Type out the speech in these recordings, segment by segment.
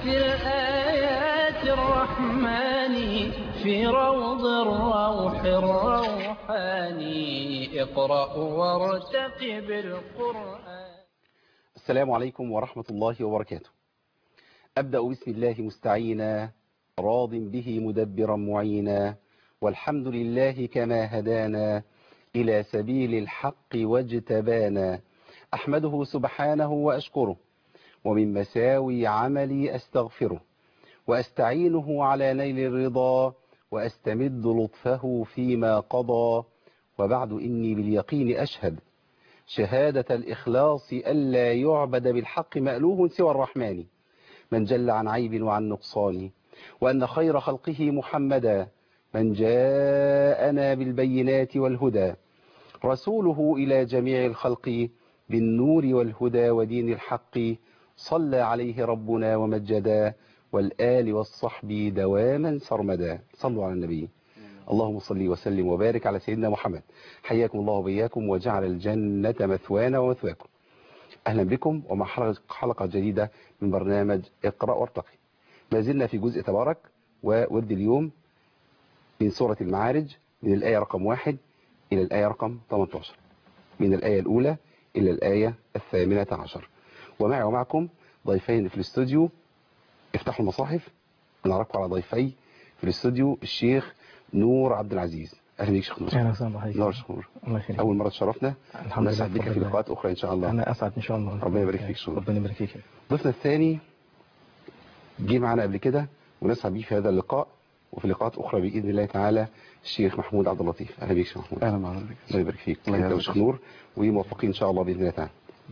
الآيات الرحمن في روض الروح الروحاني اقرأ وارتقب القرآن السلام عليكم ورحمة الله وبركاته أبدأ بسم الله مستعينا راض به مدبرا معينا والحمد لله كما هدانا إلى سبيل الحق واجتبانا أحمده سبحانه وأشكره ومن مساوي عملي أستغفره وأستعينه على نيل الرضا وأستمد لطفه فيما قضى وبعد إني باليقين أشهد شهادة الإخلاص ألا يعبد بالحق مألوه سوى الرحمن من جل عن عيب وعن نقصان وأن خير خلقه محمدا من جاءنا بالبينات والهدى رسوله إلى جميع الخلق بالنور والهدى ودين الحق صلى عليه ربنا ومجدا والآل والصحب دواما سرمدا صلوا على النبي اللهم صل وسلم وبارك على سيدنا محمد حياكم الله وبياكم وجعل الجنة مثوانا ومثواكم أهلا بكم ومع حلقة جديدة من برنامج اقرأ وارتقي ما زلنا في جزء تبارك وورد اليوم من سورة المعارج من الآية رقم واحد إلى الآية رقم 18 من الآية الأولى إلى الآية الثامنة عشر ومعي ومعكم ضيفين في الاستوديو افتحوا المصاحف نعرفكم على ضيفي في الاستوديو الشيخ نور عبد العزيز اهلا بيك شيخ نور اهلا وسهلا بحضرتك نور شيخ نور الله يخليك اول مره تشرفنا الحمد لله ونسعد بك في بفضل الله. لقاءات اخرى ان شاء الله انا اسعد ان شاء الله ربنا يبارك فيك شكرا. ربنا يبارك فيك ضيفنا الثاني جه معنا قبل كده ونسعد بيه في هذا اللقاء وفي لقاءات اخرى باذن الله تعالى الشيخ محمود عبد اللطيف اهلا بيك شيخ محمود اهلا بحضرتك الله يبارك فيك الله انت يجزاك وشيخ نور وموفقين ان شاء الله باذن الله تعالى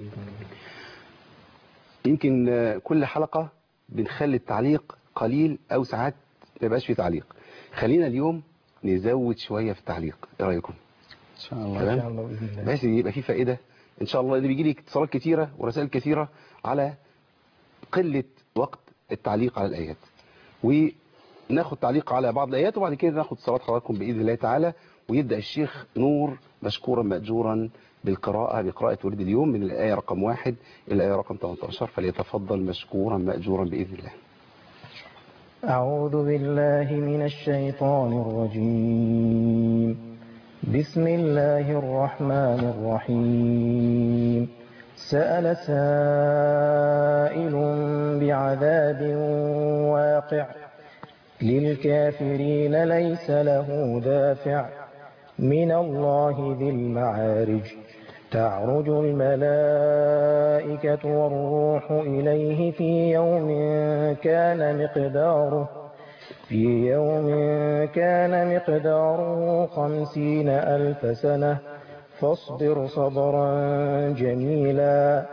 يمكن آه، كل حلقة بنخلي التعليق قليل او ساعات ما يبقاش في تعليق خلينا اليوم نزود شوية في التعليق ايه رايكم ان شاء الله تمام. ان شاء الله باذن الله بحيث ان يبقى في فائدة ان شاء الله اللي بيجي لي اتصالات كتيرة ورسائل كثيرة على قلة وقت التعليق على الآيات وناخد تعليق على بعض الآيات وبعد كده ناخد صلاة حضراتكم بإذن الله تعالى ويبدأ الشيخ نور مشكورا مأجورا بالقراءة بقراءة ورد اليوم من الآية رقم واحد إلى الآية رقم 18 فليتفضل مشكورا مأجورا بإذن الله أعوذ بالله من الشيطان الرجيم بسم الله الرحمن الرحيم سأل سائل بعذاب واقع للكافرين ليس له دافع من الله ذي المعارج تعرج الملائكة والروح إليه في يوم كان مقداره في يوم كان مقداره خمسين ألف سنة فاصبر صبرا جميلا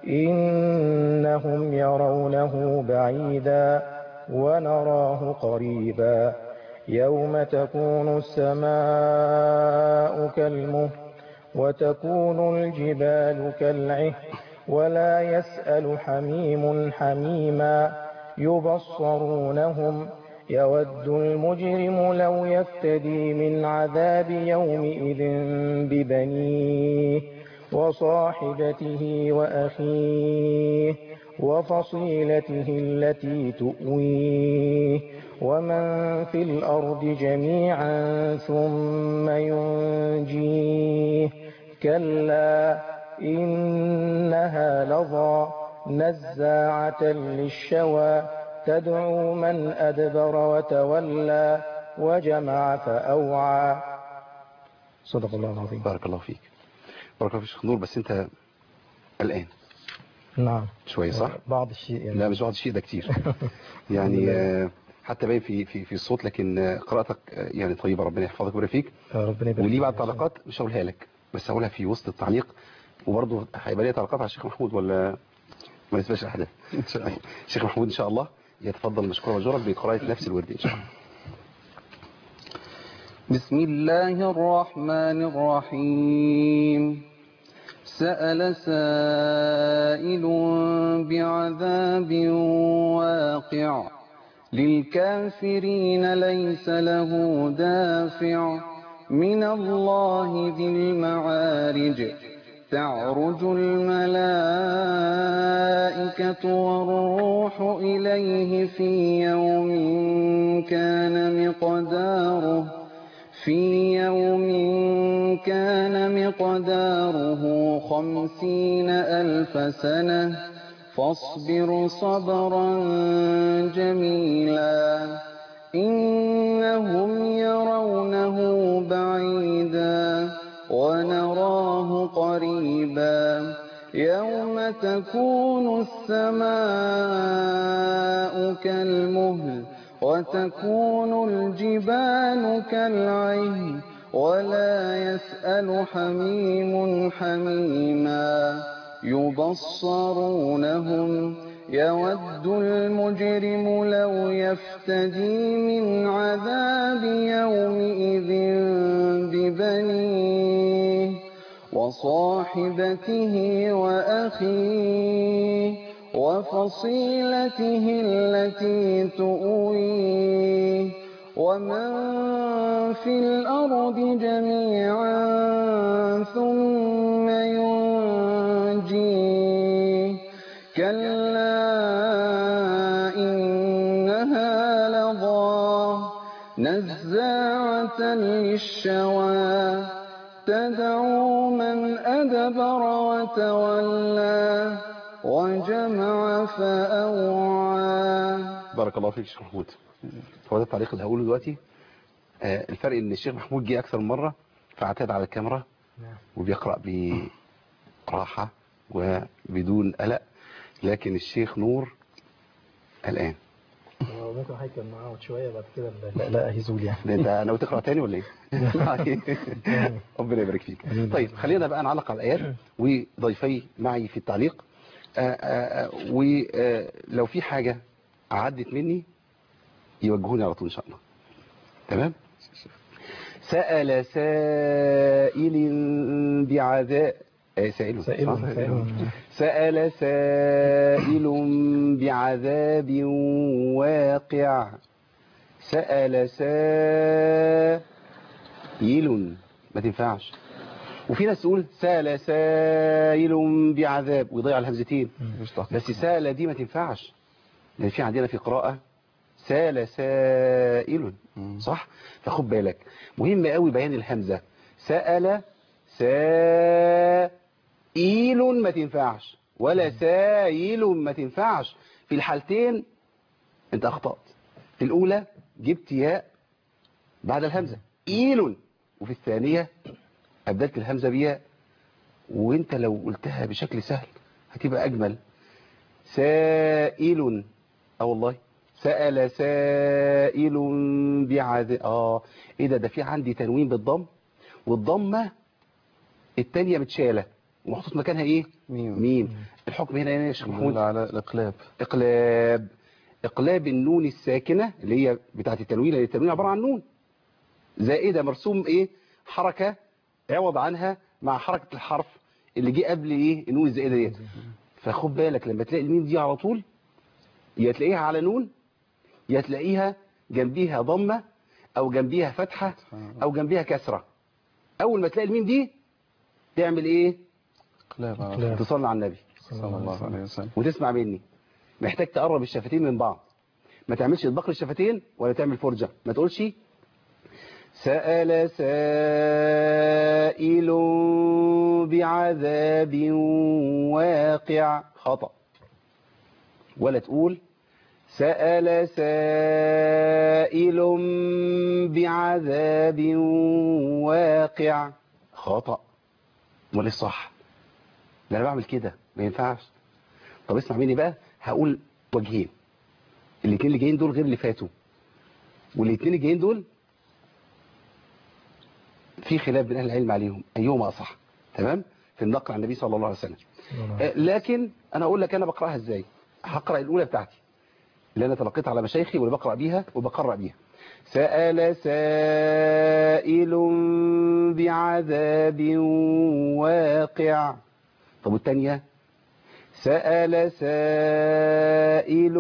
إنهم يرونه بعيدا ونراه قريبا يوم تكون السماء كالمهل وتكون الجبال كالعهن ولا يسأل حميم حميما يبصرونهم يود المجرم لو يفتدي من عذاب يومئذ ببنيه وصاحبته وأخيه وفصيلته التي تؤويه ومن في الأرض جميعا ثم ينجيه كلا إنها لظى نزاعة للشوى تدعو من أدبر وتولى وجمع فأوعى صدق الله العظيم بارك الله فيك بارك الله فيك شيخ نور بس أنت الآن نعم شوية صح؟ بعض الشيء يعني لا مش بعض الشيء ده كتير يعني آه، حتى باين في في في الصوت لكن آه، قراءتك آه، يعني طيبة ربنا يحفظك ويبارك فيك ربنا يبارك وليه فيك بعد إن شاء الله. تعليقات مش هقولها لك بس هقولها في وسط التعليق وبرضه هيبقى ليا تعليقات على الشيخ محمود ولا ما نسبقش الاحداث ان شاء الله الشيخ محمود ان شاء الله يتفضل مشكورا وجورا بقراءة نفس الورد ان شاء الله بسم الله الرحمن الرحيم سأل سائل بعذاب واقع للكافرين ليس له دافع من الله ذي المعارج تعرج الملائكة والروح إليه في يوم كان مقداره في يوم كان مقداره خمسين ألف سنة فاصبر صبرا جميلا إنهم يرونه بعيدا ونراه قريبا يوم تكون السماء كالمهل وتكون الجبال كالعهن ولا يسأل حميم حميما يبصرونهم يود المجرم لو يفتدي من عذاب يومئذ ببنيه وصاحبته وأخيه وفصيلته التي تؤويه ومن في الأرض جميعا ثم ينجيه كلا إنها لظى نزاعة للشوى تدعو من أدبر وتولى وجمع فأوعى بارك الله فيك شيخ محمود هو ده التعليق اللي هقوله دلوقتي آه الفرق ان الشيخ محمود جه اكثر من مره فاعتاد على الكاميرا وبيقرا براحه وبدون قلق لكن الشيخ نور الان ممكن هيكل معاه شويه بعد كده لا لا هيزول يعني ده انت ناوي تقرا تاني ولا ايه ربنا يبارك فيك طيب خلينا بقى نعلق على الايات وضيفي معي في التعليق ولو في حاجه عدت مني يوجهوني على طول ان شاء الله تمام سأل سائل بعذاب آه، سائل سائل صح؟ سائل. سأل سائل بعذاب واقع سأل سائل ما تنفعش وفي ناس تقول سأل سائل بعذاب ويضيع الهمزتين بس سأل دي ما تنفعش لأن في عندنا في قراءة سال سائل صح فخد بالك مهم قوي بيان الهمزة سأل سائل ما تنفعش ولا سائل ما تنفعش في الحالتين انت اخطأت في الاولى جبت ياء بعد الهمزة ايل وفي الثانية ابدلت الهمزة بياء وانت لو قلتها بشكل سهل هتبقى اجمل سائل اه والله سأل سائل بعذاب اه ايه ده ده في عندي تنوين بالضم والضمه الثانيه متشاله ومحطوط مكانها ايه ميم. ميم الحكم هنا ايه يا شيخ محمود يدل على الإقلاب اقلاب اقلاب النون الساكنه اللي هي بتاعه التنوين لان التنوين عباره عن نون زائده مرسوم ايه حركه عوض عنها مع حركه الحرف اللي جه قبل ايه النون الزائده ديت فخد بالك لما تلاقي الميم دي على طول يا تلاقيها على نون يا تلاقيها جنبيها ضمه او جنبيها فتحه او جنبيها كسره اول ما تلاقي الميم دي تعمل ايه إقلاب على إقلاب. تصلي على النبي صلى الله عليه وسلم وتسمع مني محتاج تقرب الشفتين من بعض ما تعملش اطباق الشفتين ولا تعمل فرجة ما تقولش سأل سائل بعذاب واقع خطأ ولا تقول سأل سائل بعذاب واقع خطأ ولا الصح ده انا بعمل كده ما ينفعش طب اسمع مني بقى هقول وجهين الاثنين اللي جايين دول غير اللي فاتوا والاثنين اللي جايين دول في خلاف بين اهل العلم عليهم ايهما اصح تمام في النقل عن النبي صلى الله عليه وسلم آه، لكن انا اقول لك انا بقراها ازاي هقرا الاولى بتاعتي اللي انا تلقيت على مشايخي واللي بقرا بيها وبقرا بيها سأل سائل بعذاب واقع طب والتانية سأل سائل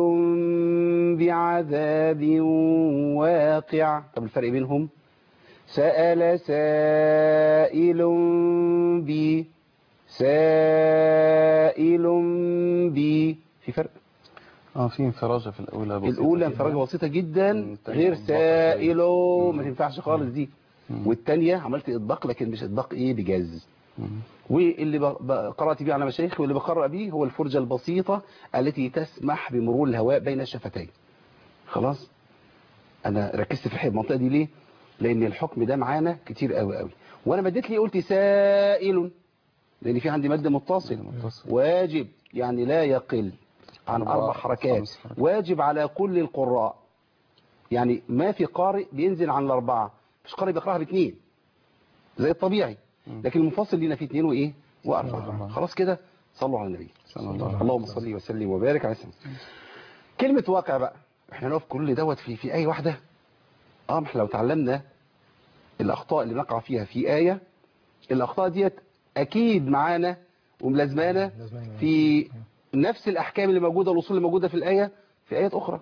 بعذاب واقع طب الفرق بينهم سأل سائل ب سائل بي في فرق اه في انفراجة في الأولى بسيطة الأولى كده. انفراجة بسيطة جدا مم، التانية غير إطباق سائل شوية. ما تنفعش خالص دي مم. والتانية عملت إطباق لكن مش إطباق إيه بجاز مم. واللي ب- ب- قرأت بيه على مشايخي واللي بقرأ بيه هو الفرجة البسيطة التي تسمح بمرور الهواء بين الشفتين خلاص أنا ركزت في المنطقة دي ليه لأن الحكم ده معانا كتير قوي قوي وأنا مديت لي قلت سائل لأن في عندي مد متصل متصل. واجب يعني لا يقل عن أربع- أربع حركات خمس حركات. واجب على كل القراء يعني ما في قارئ بينزل عن الأربعة مش قارئ بيقرأها باثنين زي الطبيعي لكن المفصل لينا فيه اثنين وايه واربعه وأربعة. خلاص كده صلوا على النبي صلى الله عليه اللهم صل وسلم وبارك على سيدنا كلمه واقع بقى احنا نقف كل دوت في في اي واحده اه ما احنا لو تعلمنا الاخطاء اللي نقع فيها في ايه الاخطاء ديت اكيد معانا وملازمانا لازمانا. في نفس الاحكام اللي موجوده الاصول اللي موجوده في الايه في ايات اخرى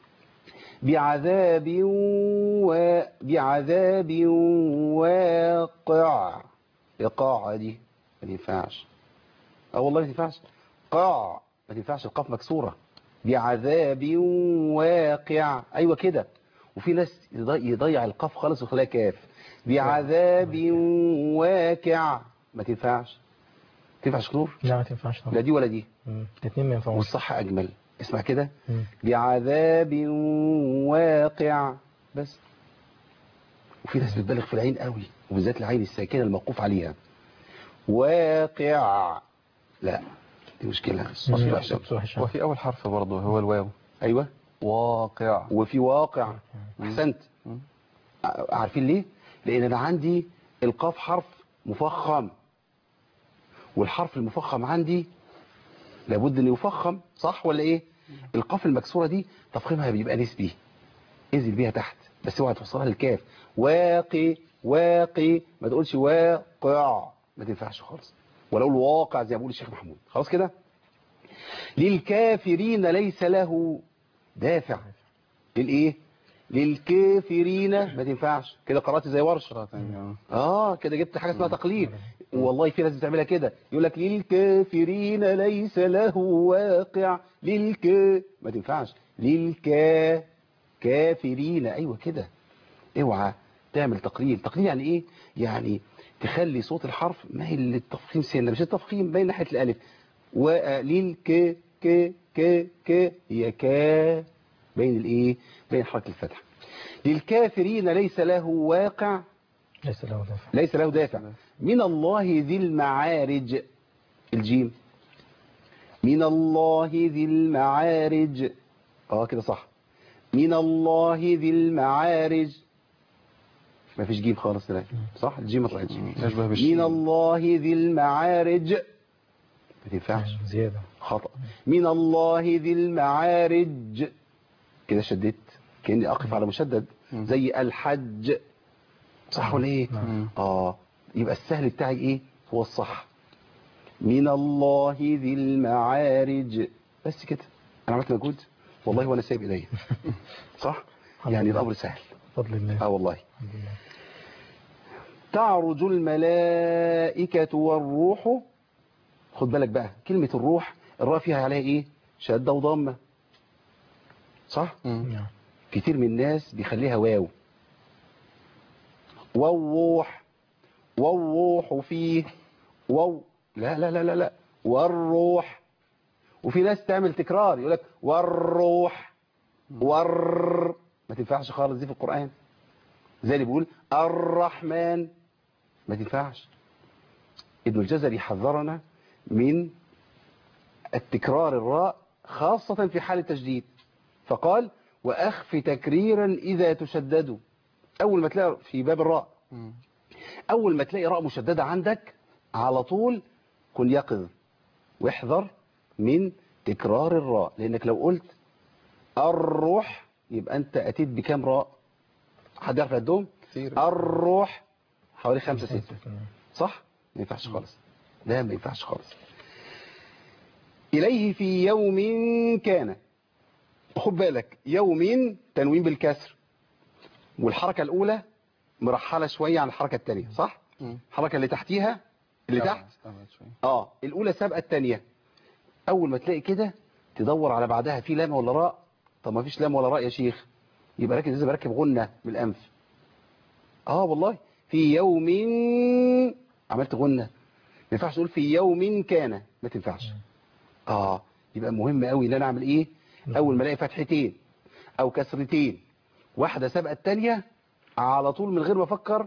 بعذاب و بعذاب واقع إيقاع دي ما تنفعش اه والله ما تنفعش قاع ما تنفعش القاف مكسورة بعذاب واقع أيوة كده وفي ناس يضي- يضيع القاف خالص ويخليها كاف بعذاب واقع ما تنفعش تنفعش نور لا ما تنفعش لا طبعا دي ولا دي مم. الاثنين ما ينفعوش والصح أجمل اسمع كده مم. بعذاب واقع بس وفي ناس بتبالغ في العين قوي وبالذات العين الساكنه الموقوف عليها واقع لا دي مشكله مم. وحشة. صوت وحش. وفي أول حرف برضه هو الواو ايوه واقع وفي واقع احسنت مم. ع- عارفين ليه لان انا عندي القاف حرف مفخم والحرف المفخم عندي لابد ان يفخم صح ولا ايه القاف المكسوره دي تفخيمها بيبقى نسبي انزل بيها تحت بس اوعى توصلها للكاف واقي واقي ما تقولش واقع ما تنفعش خالص ولا اقول واقع زي ما بيقول الشيخ محمود خلاص كده للكافرين ليس له دافع للايه للكافرين ما تنفعش كده قرات زي ورشه قراءة تانية. اه كده جبت حاجه اسمها تقليد والله في ناس بتعملها كده يقول لك للكافرين ليس له واقع للك ما تنفعش للكا كافرين ايوه كده اوعى تعمل تقليل تقليل يعني ايه يعني تخلي صوت الحرف مايل للتفخيم سنه مش التفخيم بين ناحيه الالف وللك ك ك ك هي كا بين الايه بين حركه الفتح للكافرين ليس له واقع ليس له دافع ليس له دافع من الله ذي المعارج الجيم من الله ذي المعارج اه كده صح من الله ذي المعارج ما فيش جيم خالص هناك صح الجيم ما طلعتش يشبه بالشين من الله ذي المعارج ما تنفعش زيادة خطأ من الله ذي المعارج كده شددت كأني أقف على مشدد زي الحج صح ولا ايه مم. اه يبقى السهل بتاعي ايه هو الصح من الله ذي المعارج بس كده انا عملت مجهود والله وانا سايب ايديا صح يعني الامر سهل بفضل الله اه والله الحمد لله. تعرج الملائكة والروح خد بالك بقى كلمة الروح الراء فيها عليها ايه شدة وضمة صح مم. نعم. كتير من الناس بيخليها واو والروح والروح فيه واو لا لا لا لا لا والروح وفي ناس تعمل تكرار يقول لك والروح ور ما تنفعش خالص دي في القرآن زي اللي بيقول الرحمن ما تنفعش ابن الجزري حذرنا من التكرار الراء خاصة في حال التجديد فقال وأخف تكريرا إذا تشددوا أول ما تلاقي في باب الراء مم. أول ما تلاقي راء مشددة عندك على طول كن يقظ واحذر من تكرار الراء لأنك لو قلت الروح يبقى أنت أتيت بكام راء حد يعرف يعدهم كتير الروح حوالي خمسة ستة نعم. صح ما ينفعش خالص لا ما ينفعش خالص إليه في يوم كان خد بالك يوم تنوين بالكسر والحركة الأولى مرحلة شوية عن الحركة الثانية صح مم. الحركة اللي تحتيها اللي أبعد- تحت أبعد شوية. اه الاولى سابقه الثانيه اول ما تلاقي كده تدور على بعدها في لام ولا راء طب ما فيش لام ولا راء يا شيخ يبقى راكب لازم اركب غنه بالانف اه والله في يوم عملت غنه ما ينفعش تقول في يوم كان ما تنفعش اه يبقى مهم قوي ان انا اعمل ايه اول ما الاقي فتحتين او كسرتين واحده سابقه الثانيه على طول من غير ما افكر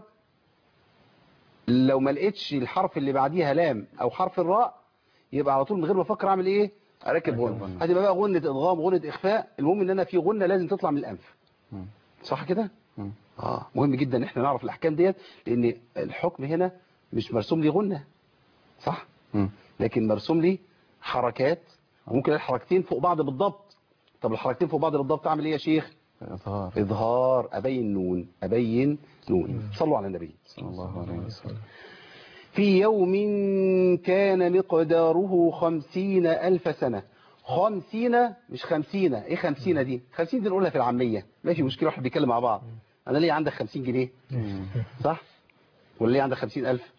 لو ما لقيتش الحرف اللي بعديها لام او حرف الراء يبقى على طول من غير ما افكر اعمل ايه اركب غنه غنة. هتبقى بقى غنه ادغام غنه اخفاء المهم ان انا في غنه لازم تطلع من الانف مم. صح كده مم. اه مهم جدا ان احنا نعرف الاحكام ديت لان الحكم هنا مش مرسوم لي غنه صح مم. لكن مرسوم لي حركات وممكن الحركتين فوق بعض بالضبط طب الحركتين فوق بعض بالضبط اعمل ايه يا شيخ إظهار اظهار ابين نون ابين نون صلوا على النبي صلى الله عليه وسلم في يوم كان مقداره خمسين ألف سنة خمسين مش خمسين ايه خمسين دي خمسين دي نقولها في العامية ماشي مشكلة واحد بيتكلم مع بعض انا ليه عندك خمسين جنيه مم. صح ولا ليه عندك خمسين ألف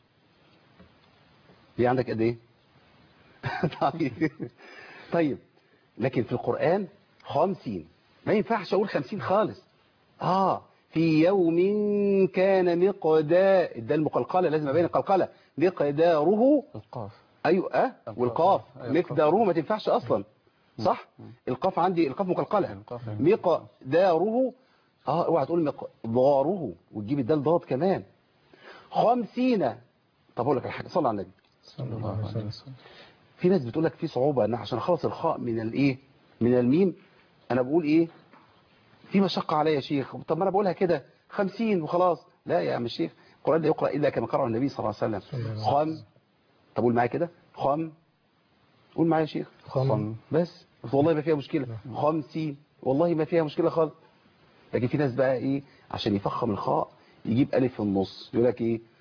ليه عندك قد ايه طيب. طيب لكن في القرآن خمسين ما ينفعش اقول خمسين خالص اه في يوم كان مقدار ده المقلقلة لازم ابين القلقلة مقداره القاف ايوه اه والقاف أيوة، مقداره ما تنفعش اصلا صح القاف عندي القاف مقلقلة القاف مقداره اه اوعى تقول مقداره وتجيب الدال ضاد كمان خمسين طب اقول لك على حاجه صلي على النبي صلى الله عليه وسلم في ناس بتقول لك في صعوبه ان عشان اخلص الخاء من الايه من الميم انا بقول ايه في مشقه عليا يا شيخ طب ما انا بقولها كده 50 وخلاص لا يا عم الشيخ القران لا يقرا الا كما قرأ النبي صلى الله عليه وسلم خم طب قول معايا كده خم قول معايا يا شيخ خم. بس بس والله ما فيها مشكله خمسين والله ما فيها مشكله خالص لكن في ناس بقى ايه عشان يفخم الخاء يجيب الف في النص يقول لك ايه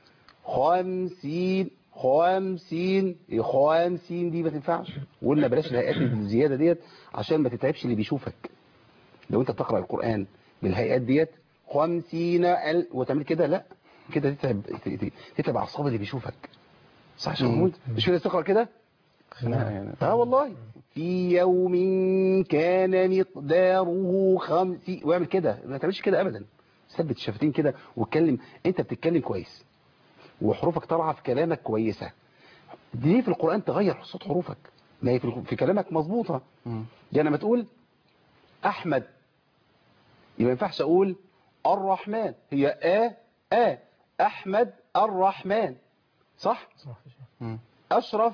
خمسين خمسين إيه خمسين دي ما تنفعش وقلنا بلاش الهيئات الزياده ديت عشان ما تتعبش اللي بيشوفك لو انت بتقرا القران بالهيئات ديت خمسين ال وتعمل كده لا كده تتعب تتعب اعصاب اللي بيشوفك صح يا شيخ محمود مش كده تقرا كده خناقة يعني اه والله في يوم كان مقداره خمسين واعمل كده ما تعملش كده ابدا ثبت الشفتين كده واتكلم انت بتتكلم كويس وحروفك طالعه في كلامك كويسه دي في القران تغير صوت حروفك ما هي في في كلامك مظبوطه مم. يعني لما تقول احمد يبقى ما ينفعش اقول الرحمن هي ا ا احمد الرحمن صح صح يا شيخ. مم. أشرف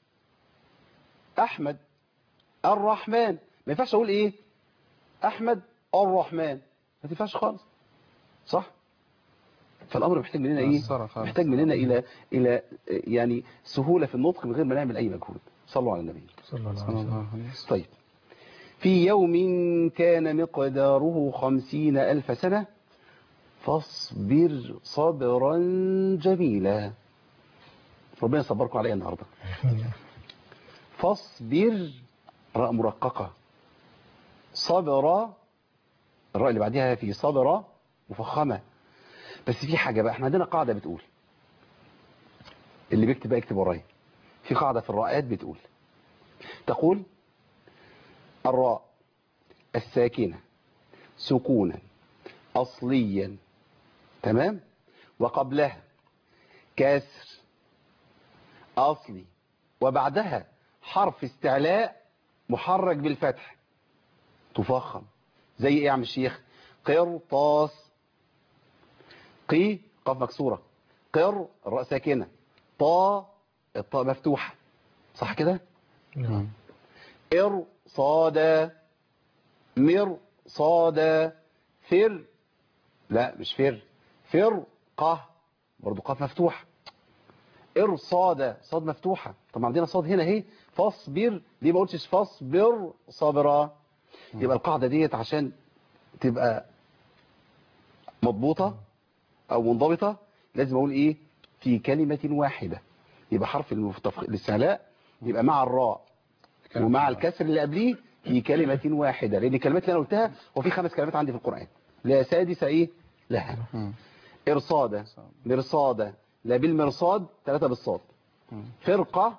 أحمد الرحمن ما ينفعش أقول إيه أحمد الرحمن ما تنفعش خالص صح فالأمر محتاج مننا إيه مقصرة خالص. محتاج مننا إلى إلى يعني سهولة في النطق من غير ما نعمل أي مجهود صلوا على النبي صلى الله عليه صلى وسلم الله عليه وسلم طيب في يوم كان مقداره خمسين ألف سنة فاصبر صبرا جميلا ربنا يصبركم عليا النهارده فاصبر راء مرققة صبر الراء اللي بعدها في صبر مفخمة بس في حاجة بقى احنا عندنا قاعدة بتقول اللي بيكتب بقى يكتب ورايا في قاعدة في الراءات بتقول تقول الراء الساكنة سكونا أصليا تمام وقبلها كسر أصلي وبعدها حرف استعلاء محرك بالفتح تفخم زي ايه يا عم الشيخ قرطاس قي قاف مكسورة قر الراء ساكنة طا الطاء مفتوحة صح كده نعم إر صاد مر صاد فر لا مش فر فر قه برضو قاف مفتوح إر صاد صاد مفتوحة طب عندنا صاد هنا اهي فاصبر ليه ما قلتش فاصبر صبرا يبقى القاعدة ديت عشان تبقى مضبوطة او منضبطة لازم اقول ايه في كلمة واحدة يبقى حرف المفتف- الاستعلاء يبقى مع الراء ومع الكسر اللي قبليه في كلمة واحدة لأن الكلمات اللي أنا قلتها هو في خمس كلمات عندي في القرآن لا سادس إيه لها مم. إرصادة مرصادة لا بالمرصاد ثلاثة بالصاد مم. فرقة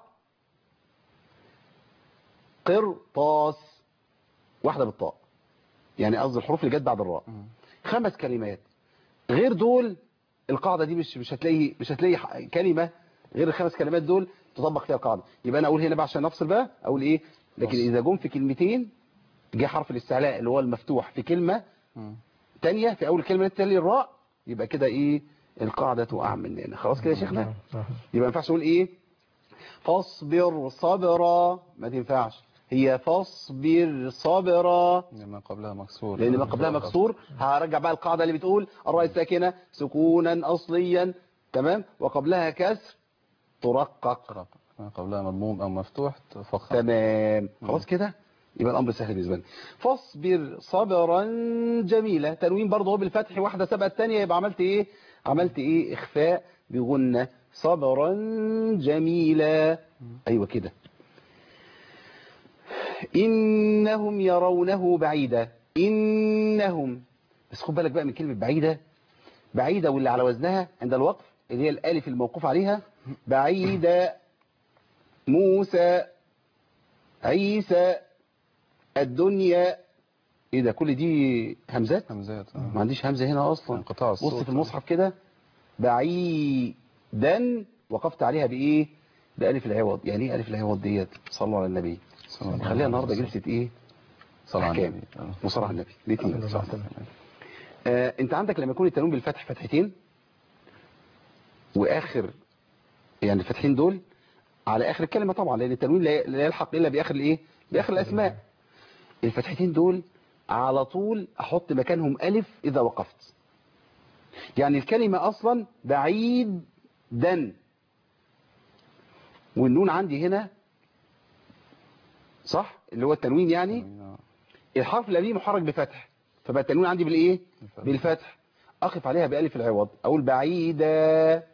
قرطاس واحدة بالطاء يعني قصدي الحروف اللي جت بعد الراء مم. خمس كلمات غير دول القاعدة دي مش مش هتلاقي مش هتلاقي ح- كلمة غير الخمس كلمات دول تطبق فيها القاعدة يبقى انا اقول هنا بقى عشان نفصل بقى اقول ايه لكن بص. اذا جم في كلمتين جه حرف الاستعلاء اللي هو المفتوح في كلمة مم. تانية في اول كلمة تالي الراء يبقى كده ايه القاعدة تقع مننا خلاص كده يا شيخنا آه. يبقى ما ينفعش نقول ايه فاصبر صبرا ما تنفعش هي فاصبر صبرا لما قبلها مكسور لان ما قبلها مكسور هرجع بقى القاعده اللي بتقول الراء الساكنه سكونا اصليا تمام وقبلها كسر ترقق قرأ. ما قبلها مضموم او مفتوح تفخم تمام خلاص كده يبقى الامر سهل بالنسبه لي فاصبر صبرا جميلا تنوين برضه هو بالفتح واحده سبقت الثانيه يبقى عملت ايه عملت ايه اخفاء بغنه صبرا جميلا ايوه كده انهم يرونه بعيدا انهم بس خد بالك بقى من كلمه بعيده بعيده واللي على وزنها عند الوقف اللي هي الالف الموقوف عليها بعيده موسى عيسى الدنيا ايه ده كل دي همزات همزات ما عنديش همزة هنا اصلا انقطاع الصوت بص في المصحف كده بعيدا وقفت عليها بايه بألف العوض يعني ايه ألف العوض ديت صلوا على النبي صلى الله خليها النهارده عليه جلسة ايه صلى على أحكام. النبي آه. وصلاة على النبي الاثنين صلى الله عليه وسلم. آه انت عندك لما يكون التنوين بالفتح فتحتين واخر يعني الفتحين دول على اخر الكلمة طبعا لان التنوين لا لا يلحق الا باخر الايه باخر الاسماء الفتحتين دول على طول احط مكانهم الف اذا وقفت يعني الكلمة اصلا بعيدا والنون عندي هنا صح اللي هو التنوين يعني آه. الحرف اللي قبليه محرك بفتح فبقى التنوين عندي بالايه بالفتح. بالفتح اقف عليها بالف العوض اقول بعيدا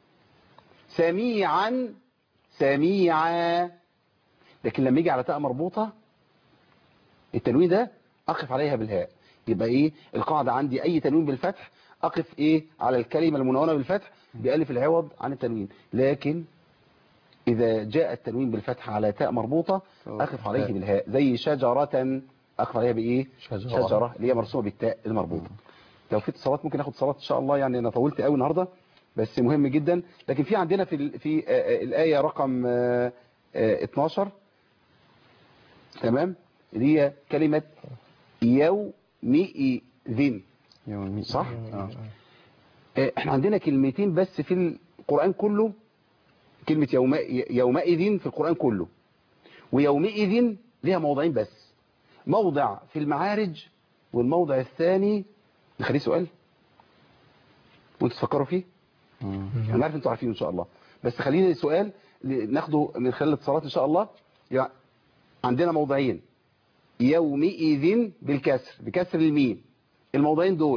سميعا سميعا لكن لما يجي على تاء مربوطه التنوين ده اقف عليها بالهاء يبقى ايه القاعده عندي اي تنوين بالفتح اقف ايه على الكلمه المنونه بالفتح بالف العوض عن التنوين لكن اذا جاء التنوين بالفتح على تاء مربوطه اقف عليه بالهاء زي شجره اقف عليها بايه شجرة. شجره اللي هي مرسومه بالتاء المربوطه لو في اتصالات ممكن ناخد اتصالات ان شاء الله يعني انا طولت قوي النهارده بس مهم جدا لكن في عندنا في ال- في آه، آه، الايه رقم آه، آه، 12 تمام اللي هي كلمه يومئذ يوم الميت. صح؟ آه. آه، احنا عندنا كلمتين بس في القرآن كله كلمة يوم يومئذ في القرآن كله ويومئذ ليها موضعين بس موضع في المعارج والموضع الثاني نخليه سؤال وانتوا تفكروا فيه مم. انا عارف انتوا عارفين ان شاء الله بس خليني سؤال ل- ناخده من خلال الاتصالات ان شاء الله يعني عندنا موضعين يومئذ بالكسر بكسر الميم الموضعين دول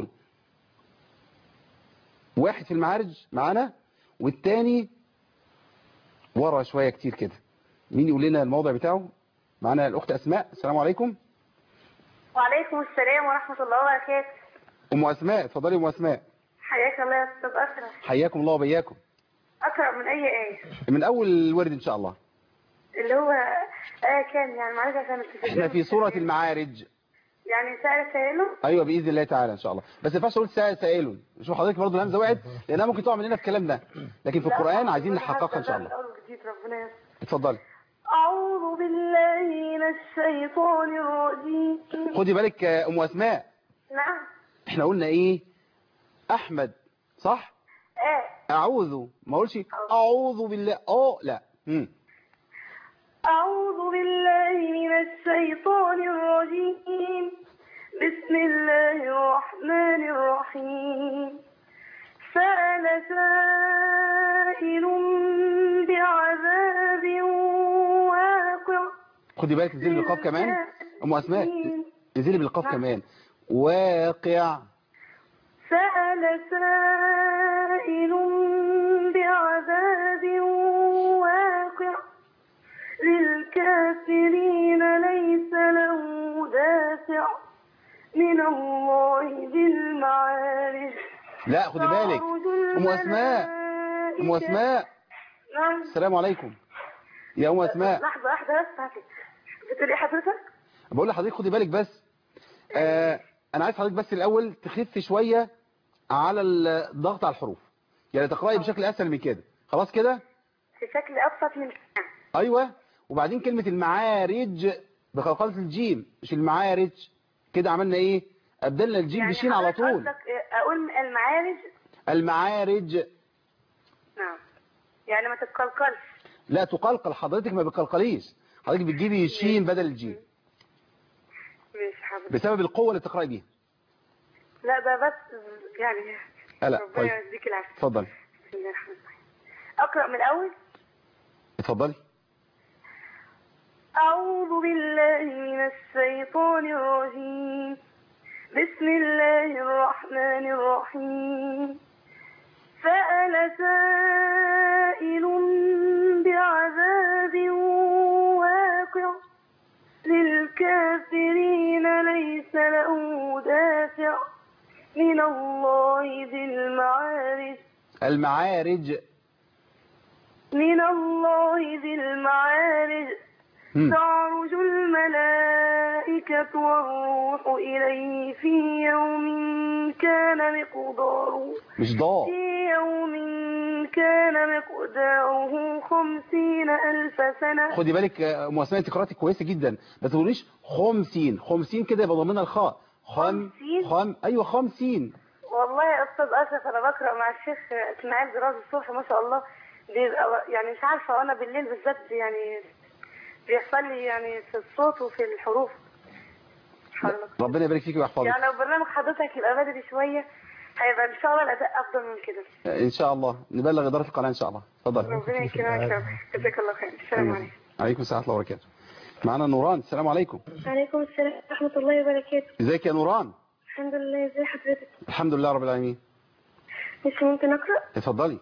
واحد في المعارج معانا والتاني ورا شوية كتير كده مين يقول لنا الموضع بتاعه معانا الأخت أسماء السلام عليكم وعليكم السلام ورحمة الله وبركاته أم أسماء اتفضلي يا أم أسماء حياك الله يا أستاذ أكرم حياكم الله وبياكم أقرأ من أي آية من أول الورد إن شاء الله اللي هو آية كام يعني معلش عشان التسجيل احنا في سورة المعارج يعني سأل سائله ايوه باذن الله تعالى ان شاء الله بس ما ينفعش اقول سائل سائل شوف حضرتك برضه الهمزه وقعت لانها ممكن تقع مننا في الكلام ده لكن في القران عايزين نحققها ان شاء الله أول جديد ربنا يستر. اتفضلي أعوذ بالله من الشيطان الرجيم خدي بالك يا ام اسماء نعم احنا قلنا ايه احمد صح آه اعوذ ما اقولش اعوذ بالله اه لا امم أعوذ بالله من الشيطان الرجيم بسم الله الرحمن الرحيم سأل سائل بعذاب واقع خدي بالك انزلي بالقاف كمان ام اسماء انزلي بالقاف كمان واقع سأل سائل بعذاب واقع للكافرين ليس له دافع من الله ذي المعارج لا خدي بالك تعرج ام اسماء ام الملائكة- اسماء نعم السلام عليكم يا ام اسماء لحظة واحدة بس هاتي بتقول ايه حضرتك؟ بقول لحضرتك خدي بالك بس آه انا عايز حضرتك بس الاول تخف شويه على الضغط على الحروف يعني تقراي بشكل اسهل من كده خلاص كده في شكل ابسط من كده ايوه وبعدين كلمه المعارج بقلقله الجيم مش المعارج كده عملنا ايه ابدلنا الجيم يعني بشين على حضرتك طول قصدك اقول المعارج المعارج نعم يعني ما تتقلقلش لا تقلقل حضرتك ما بتقلقليش حضرتك بتجيبي شين بدل الجيم ماشي حضرتك بسبب القوه اللي بتقراي بيها لا ده بس يعني لا ربنا طيب يديك العافية اتفضلي بسم الله الرحمن الرحيم اقرأ من الاول اتفضلي أعوذ بالله من الشيطان الرجيم بسم الله الرحمن الرحيم سأل سائل بعذاب واقع للكافرين ليس له دافع من الله ذي المعارج المعارج من الله ذي المعارج مم. تعرج الملائكة والروح إليه في يوم كان مقداره مش ضاء في يوم كان مقداره خمسين ألف سنة خدي بالك آه، ام اسماء انت قراتي كويسه جدا ما تقوليش خمسين خمسين كده يبقى ضمنها الخاء خم خمسين؟ خم ايوه خمسين والله يا أستاذ أشرف أنا بقرأ مع الشيخ إسماعيل جراز الصبح ما شاء الله بيبقى يعني مش عارفة وأنا بالليل بالذات يعني بيحصل لي يعني في الصوت وفي الحروف حضرتك. ربنا يبارك فيك ويحفظك يعني لو برنامج حضرتك يبقى بدري شوية هيبقى إن شاء الله الأداء أفضل من كده آه، ان شاء الله نبلغ اداره القناه ان شاء الله اتفضل ربنا يكرمك يا رب جزاك الله خير السلام عليكم عليكم السلام ورحمه الله وبركاته معانا نوران السلام عليكم وعليكم السلام ورحمة الله وبركاته ازيك يا نوران الحمد لله ازي حضرتك الحمد لله رب العالمين مش ممكن أقرأ اتفضلي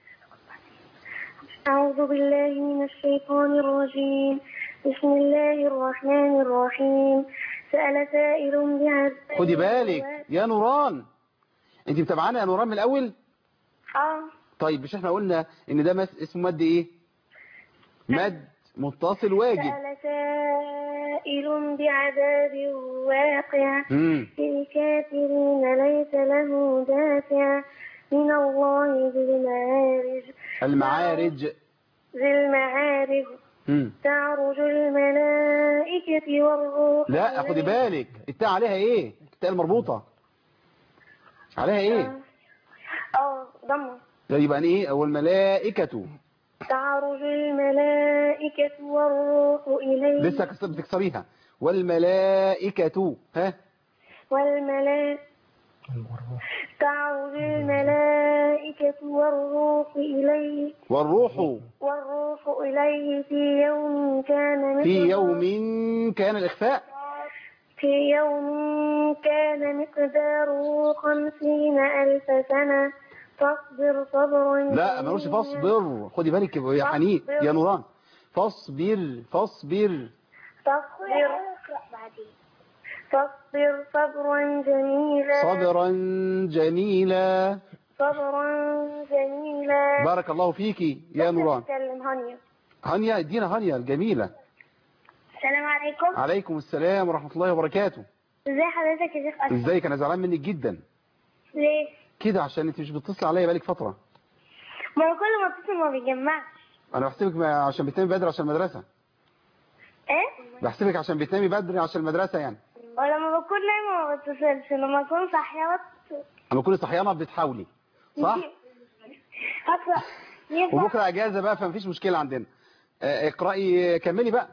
أعوذ بالله من الشيطان الرجيم بسم الله الرحمن الرحيم سأل سائل بعذاب خدي بالك يا نوران انت متابعانا يا نوران من الاول اه طيب مش احنا قلنا ان ده مس... اسمه مد ايه مد متصل واجب سأل سائل بعذاب واقع امم للكافرين ليس له دافع من الله ذي المعارج المعارج ذي المعارج امم تعرج الملائكة والروح لا خدي بالك التاء عليها ايه التاء المربوطه عليها ايه اه ضمه ده يبقى ايه اول ملائكه تعرج الملائكة والروح إليه لسه كس- بتكسريها والملائكه ها والملائكة تعرج الملائكة والروح إليه والروح والروح إليه في يوم كان في مقدار- يوم كان الاخفاء في يوم كان مقداره خمسين ألف سنة فاصبر صبرا لا ما نقولش فاصبر خدي بالك يا حنين يا نوران فاصبر فاصبر فاصبر فاصبر صبرا جميلا صبرا جميلا صبرا جميلا بارك الله فيكي يا نوران تكلم هانيا هانيا ادينا هانيا الجميلة السلام عليكم عليكم السلام ورحمة الله وبركاته ازي حضرتك يا شيخ أشرف ازيك انا زعلان منك جدا ليه كده عشان انت مش بتتصل عليا بقالك فترة ما هو كل ما اتصل ما بيجمعش انا بحسبك ما- عشان بتنامي بدري عشان المدرسة ايه بحسبك عشان بتنامي بدري عشان المدرسة يعني ولما بكون نايمة ما بتصلش لما اكون صاحية بتصل اما كل صحيانة بتحاولي صح هقرأ ينفع وبكرة اجازة بقى فمفيش مشكلة عندنا آه، اقرأي كملي بقى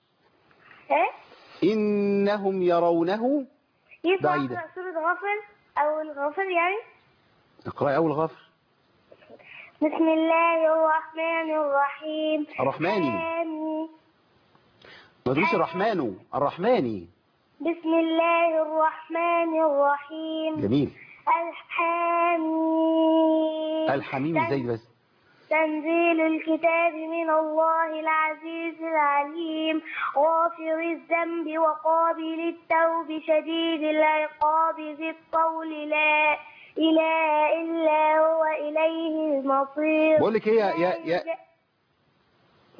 ايه انهم يرونه ينفع بعيدة. اقرأ سورة غافر او الغافر يعني اقرأي اول غفر بسم الله الرحمن الرحيم الرحماني آمين. ما تقوليش الرحمن الرحماني بسم الله الرحمن الرحيم جميل الحميد الحميم ازاي بس تنزيل الكتاب من الله العزيز العليم غافر الذنب وقابل التوب شديد العقاب ذي الطول لا إله إلا هو إليه المصير بقول لك ايه يا يا يا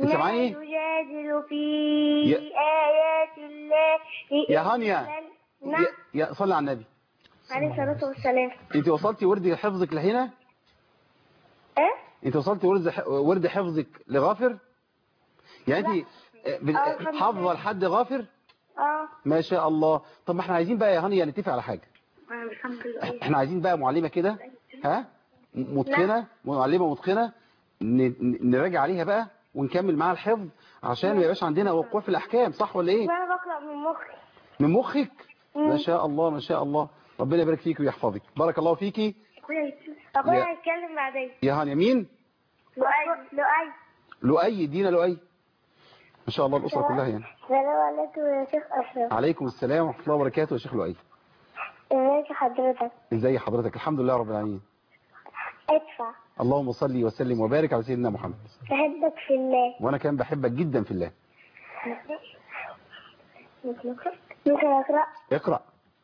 انت معايا ايه يجادل في يا- آيات الله يا هانيا نعم يا, يا صلي على النبي عليه الصلاة والسلام انت وصلتي ورد حفظك لهنا ايه انت وصلتي ورد ح- ورد حفظك لغافر يعني انت آه، بال- آه، الحمد حافظه لله. لحد غافر اه ما شاء الله طب ما احنا عايزين بقى يا هانيا نتفق على حاجه آه، الحمد لله احنا عايزين بقى معلمه كده ها م- متقنه معلمه متقنه ن- ن- نراجع عليها بقى ونكمل معاها الحفظ عشان ما يبقاش عندنا وقوع في الاحكام صح ولا ايه وانا بقرأ من مخي من مخك مم. ما شاء الله ما شاء الله ربنا يبارك فيك ويحفظك بارك الله فيكي اخويا يا- هيتكلم بعدين يا هانيا مين لؤي لؤي لؤي دينا لؤي ما شاء الله الاسره كلها يعني السلام عليكم يا شيخ اشرف عليكم السلام ورحمه الله وبركاته يا شيخ لؤي ازيك حضرتك ازي حضرتك الحمد لله رب العالمين ادفع اللهم صل وسلم وبارك على سيدنا محمد بحبك في الله وانا كمان بحبك جدا في الله ممكن اقرا ممكن اقرا اقرا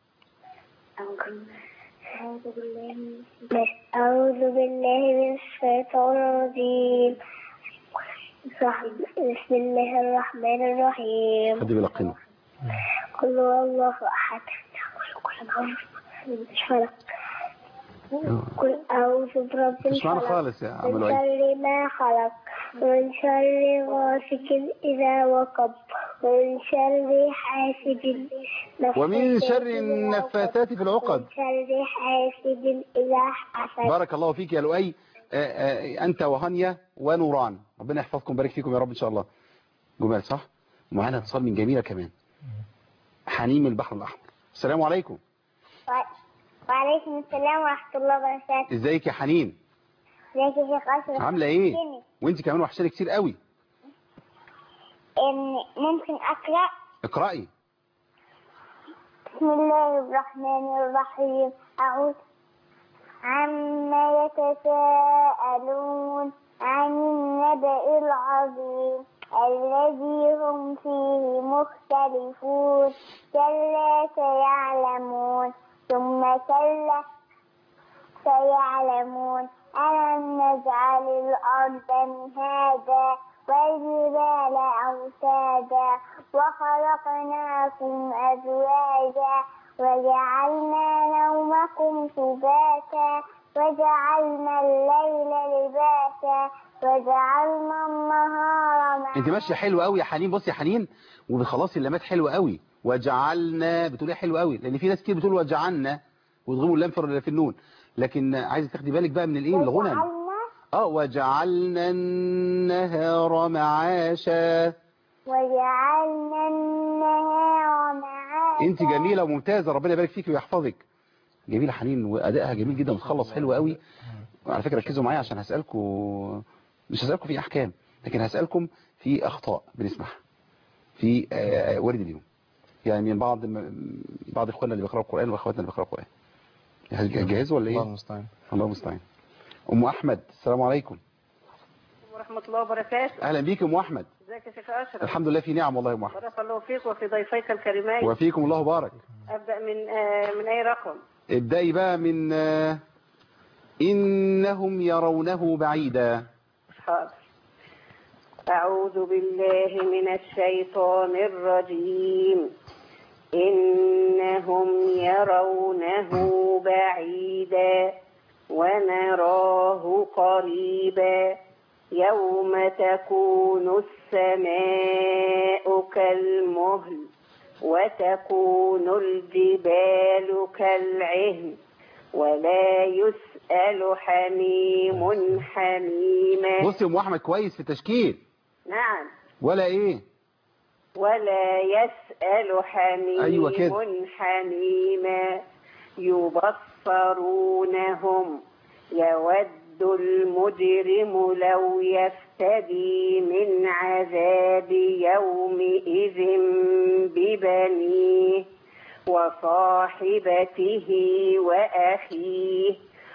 أعوذ بالله من أعوذ بالله من الشيطان الرجيم بسم الله الرحمن الرحيم حد بيلقنه قل هو الله أحد مش فلك قل أعوذ برب مش معانا الفلق خالص يا عم من لؤي شر ما خلق ومن شر غاسق إذا وقب ومن شر حاسد ومن شر النفاثات في العقد ومن شر حاسد إذا حسد بارك الله فيك يا لؤي آه، آه، انت وهانيا ونوران ربنا يحفظكم ويبارك فيكم يا رب ان شاء الله جمال صح معانا اتصال من جميله كمان حنين البحر الاحمر السلام عليكم وعليكم السلام ورحمة الله وبركاته ازيك يا حنين ازيك يا شيخ أشرف عامله ايه وحشتني. وانت كمان وحشاني كتير قوي إن ممكن أقرأ اقراي بسم الله الرحمن الرحيم أعوذ عما يتساءلون عن النبأ العظيم الذي هم فيه مختلفون كلا سيعلمون ثم كلا سيعلمون ألم نجعل الأرض مهادا والجبال أوتادا وخلقناكم أزواجا وجعلنا نومكم سباتا وجعلنا الليل لباسا وجعلنا النهار معاشا انت ماشيه حلوه قوي يا حنين بصي يا حنين وبتخلصي اللامات حلوه قوي وجعلنا بتقولي حلوه قوي لان في ناس كتير بتقول وجعلنا وتغموا اللام في في النون لكن عايزه تاخدي بالك بقى من الايه من الغنى وجعلنا اه وجعلنا النهار معاشا وجعلنا النهار معاشا انت جميله وممتازه ربنا يبارك فيك ويحفظك جميله حنين وادائها جميل جدا وتخلص حلو قوي وعلى فكره ركزوا معايا عشان هسالكم مش هسالكم في احكام لكن هسالكم في اخطاء بنسمعها في آه، ورد اليوم يعني من بعض بعض اخواننا اللي بيقراوا القران واخواتنا اللي بيقراوا القران جاهزوا ولا الله ايه المستعان الله المستعان ام احمد السلام عليكم ورحمة الله وبركاته اهلا بيك ام احمد ازيك يا شيخ أشرف الحمد لله في نعم والله يا ام احمد بارك الله فيك وفي ضيفيك الكريمين وفيكم الله بارك أبدأ من آه من أي رقم ابدأي بقى من آه، إنهم يرونه بعيدا حاضر أعوذ بالله من الشيطان الرجيم إنهم يرونه بعيدا ونراه قريبا يوم تكون السماء كالمهل وتكون الجبال كالعهن ولا يسأل حميم حميما بصي يا ام احمد كويس في التشكيل نعم ولا ايه ولا يسأل حميم أيوة كده. حميما يبصرونهم يود المجرم لو يفتدي من عذاب يومئذ ببنيه وصاحبته وأخيه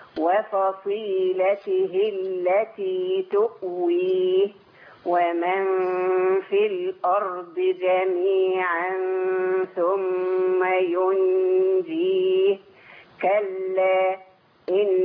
وفصيلته التي تؤويه ومن في الأرض جميعا ثم ينجيه كلا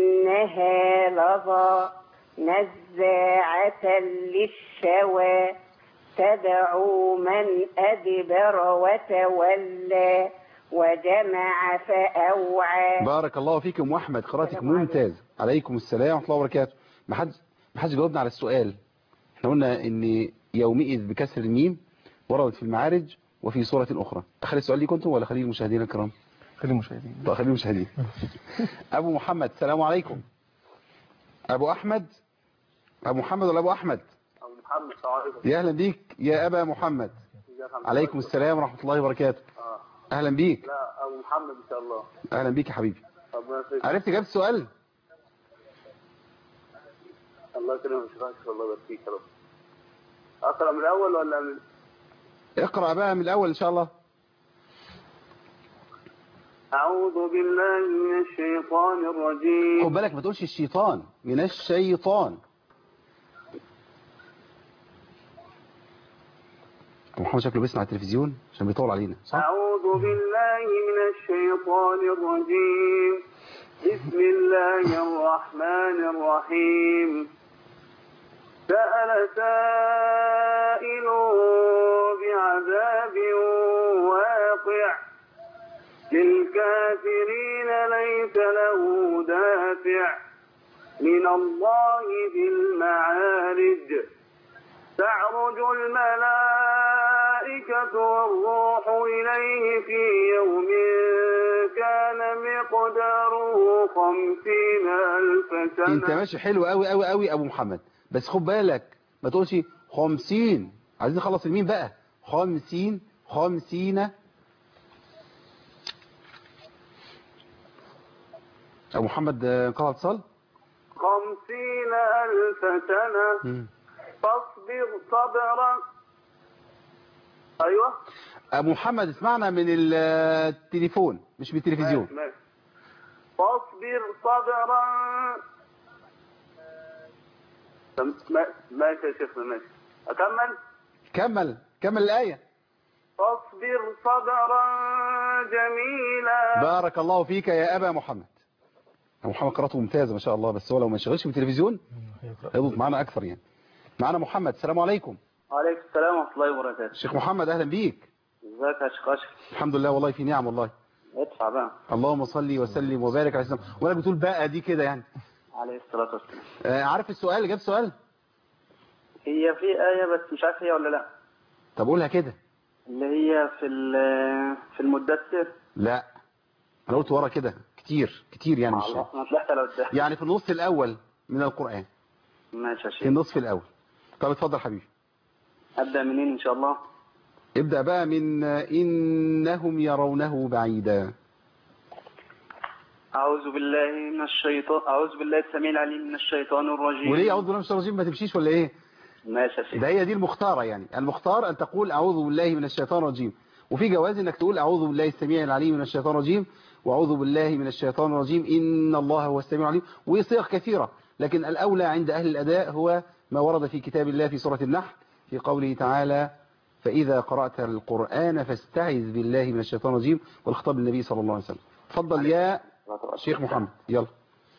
إنها لظى نزاعة للشوى تدعو من أدبر وتولى وجمع فأوعى بارك الله فيكم واحمد قراءتك السلام عليكم. ممتاز عليكم السلام ورحمه الله وبركاته ما حد ما حدش جاوبنا على السؤال احنا قلنا ان يومئذ بكسر الميم وردت في المعارج وفي سورة أخرى أخلي السؤال ليكم أنتم ولا خليه المشاهدين الكرام خلي المشاهدين طيب خليه المشاهدين أبو محمد السلام عليكم أبو أحمد أبو محمد ولا أبو أحمد أبو محمد السلام عليكم يا أهلا بيك يا أبا محمد عليكم السلام ورحمة الله وبركاته آه. أهلا بيك لا أبو محمد إن شاء الله أهلا بيك يا حبيبي ربنا يسعدك عرفت جابت السؤال الله يكرمك شكرا الله يبارك فيك يا رب أقرأ من الأول ولا من اقرأ بقى من الأول إن شاء الله أعوذ بالله من الشيطان الرجيم خد بالك ما تقولش الشيطان من الشيطان أبو محمد شكله بيسمع التلفزيون عشان بيطول علينا صح؟ أعوذ بالله من الشيطان الرجيم بسم الله الرحمن الرحيم سأل سائل بعذاب واقع للكافرين ليس له دافع من الله ذي المعارج تعرج الملائكة والروح إليه في يوم كان مقداره خمسين ألف انت سنة ماشي حلو قوي قوي قوي ابو محمد بس خد بالك ما تقولش خمسين عايزين نخلص المين بقى خمسين خمسين ابو محمد آه، انقطع اتصال خمسين ألف سنة مم. فاصبر صبرا أيوة ابو محمد اسمعنا من التليفون مش من التلفزيون ماشي. فاصبر صبرا تم- ما- ماشي يا شيخنا ماشي أكمل كمل كمل الايه فاصبر صبرا جميلا بارك الله فيك يا ابا محمد ابو محمد قراءته ممتازه ما شاء الله بس هو لو ما يشغلش بالتلفزيون هيضبط معانا اكثر يعني معانا محمد السلام عليكم وعليكم السلام ورحمة الله وبركاته شيخ محمد اهلا بيك ازيك يا شيخ أشرف الحمد لله والله في نعم والله ادفع بقى اللهم صل وسلم وبارك على سيدنا وانا بتقول بقى دي كده يعني عليه الصلاة والسلام آه، عارف السؤال جاب سؤال هي في آية بس مش عارف هي ولا لا طب قولها كده اللي هي في ال- في المدثر لا انا قلت ورا كده كتير كتير يعني مش الله انا طلعت على قدام يعني في النص الاول من القرآن ماشي يا في شيخ النصف الاول طب اتفضل حبيبي ابدا منين ان شاء الله ابدأ بقى من آه، إنهم يرونه بعيدا اعوذ بالله من الشيطان اعوذ بالله السميع العليم من الشيطان الرجيم وليه أعوذ بالله من الشيطان الرجيم ما تمشيش ولا إيه ماشي يا شيخ ده هي دي المختارة يعني المختار أن تقول أعوذ بالله من الشيطان الرجيم وفي جواز أنك تقول أعوذ بالله السميع العليم من الشيطان الرجيم وأعوذ بالله من الشيطان الرجيم إن الله هو السميع العليم وصيغ كثيرة لكن الأولى عند أهل الأداء هو ما ورد في كتاب الله في سورة النحل في قوله تعالى فإذا قرأت القرآن فاستعذ بالله من الشيطان الرجيم والخطاب للنبي صلى الله عليه وسلم تفضل يا شيخ محمد يلا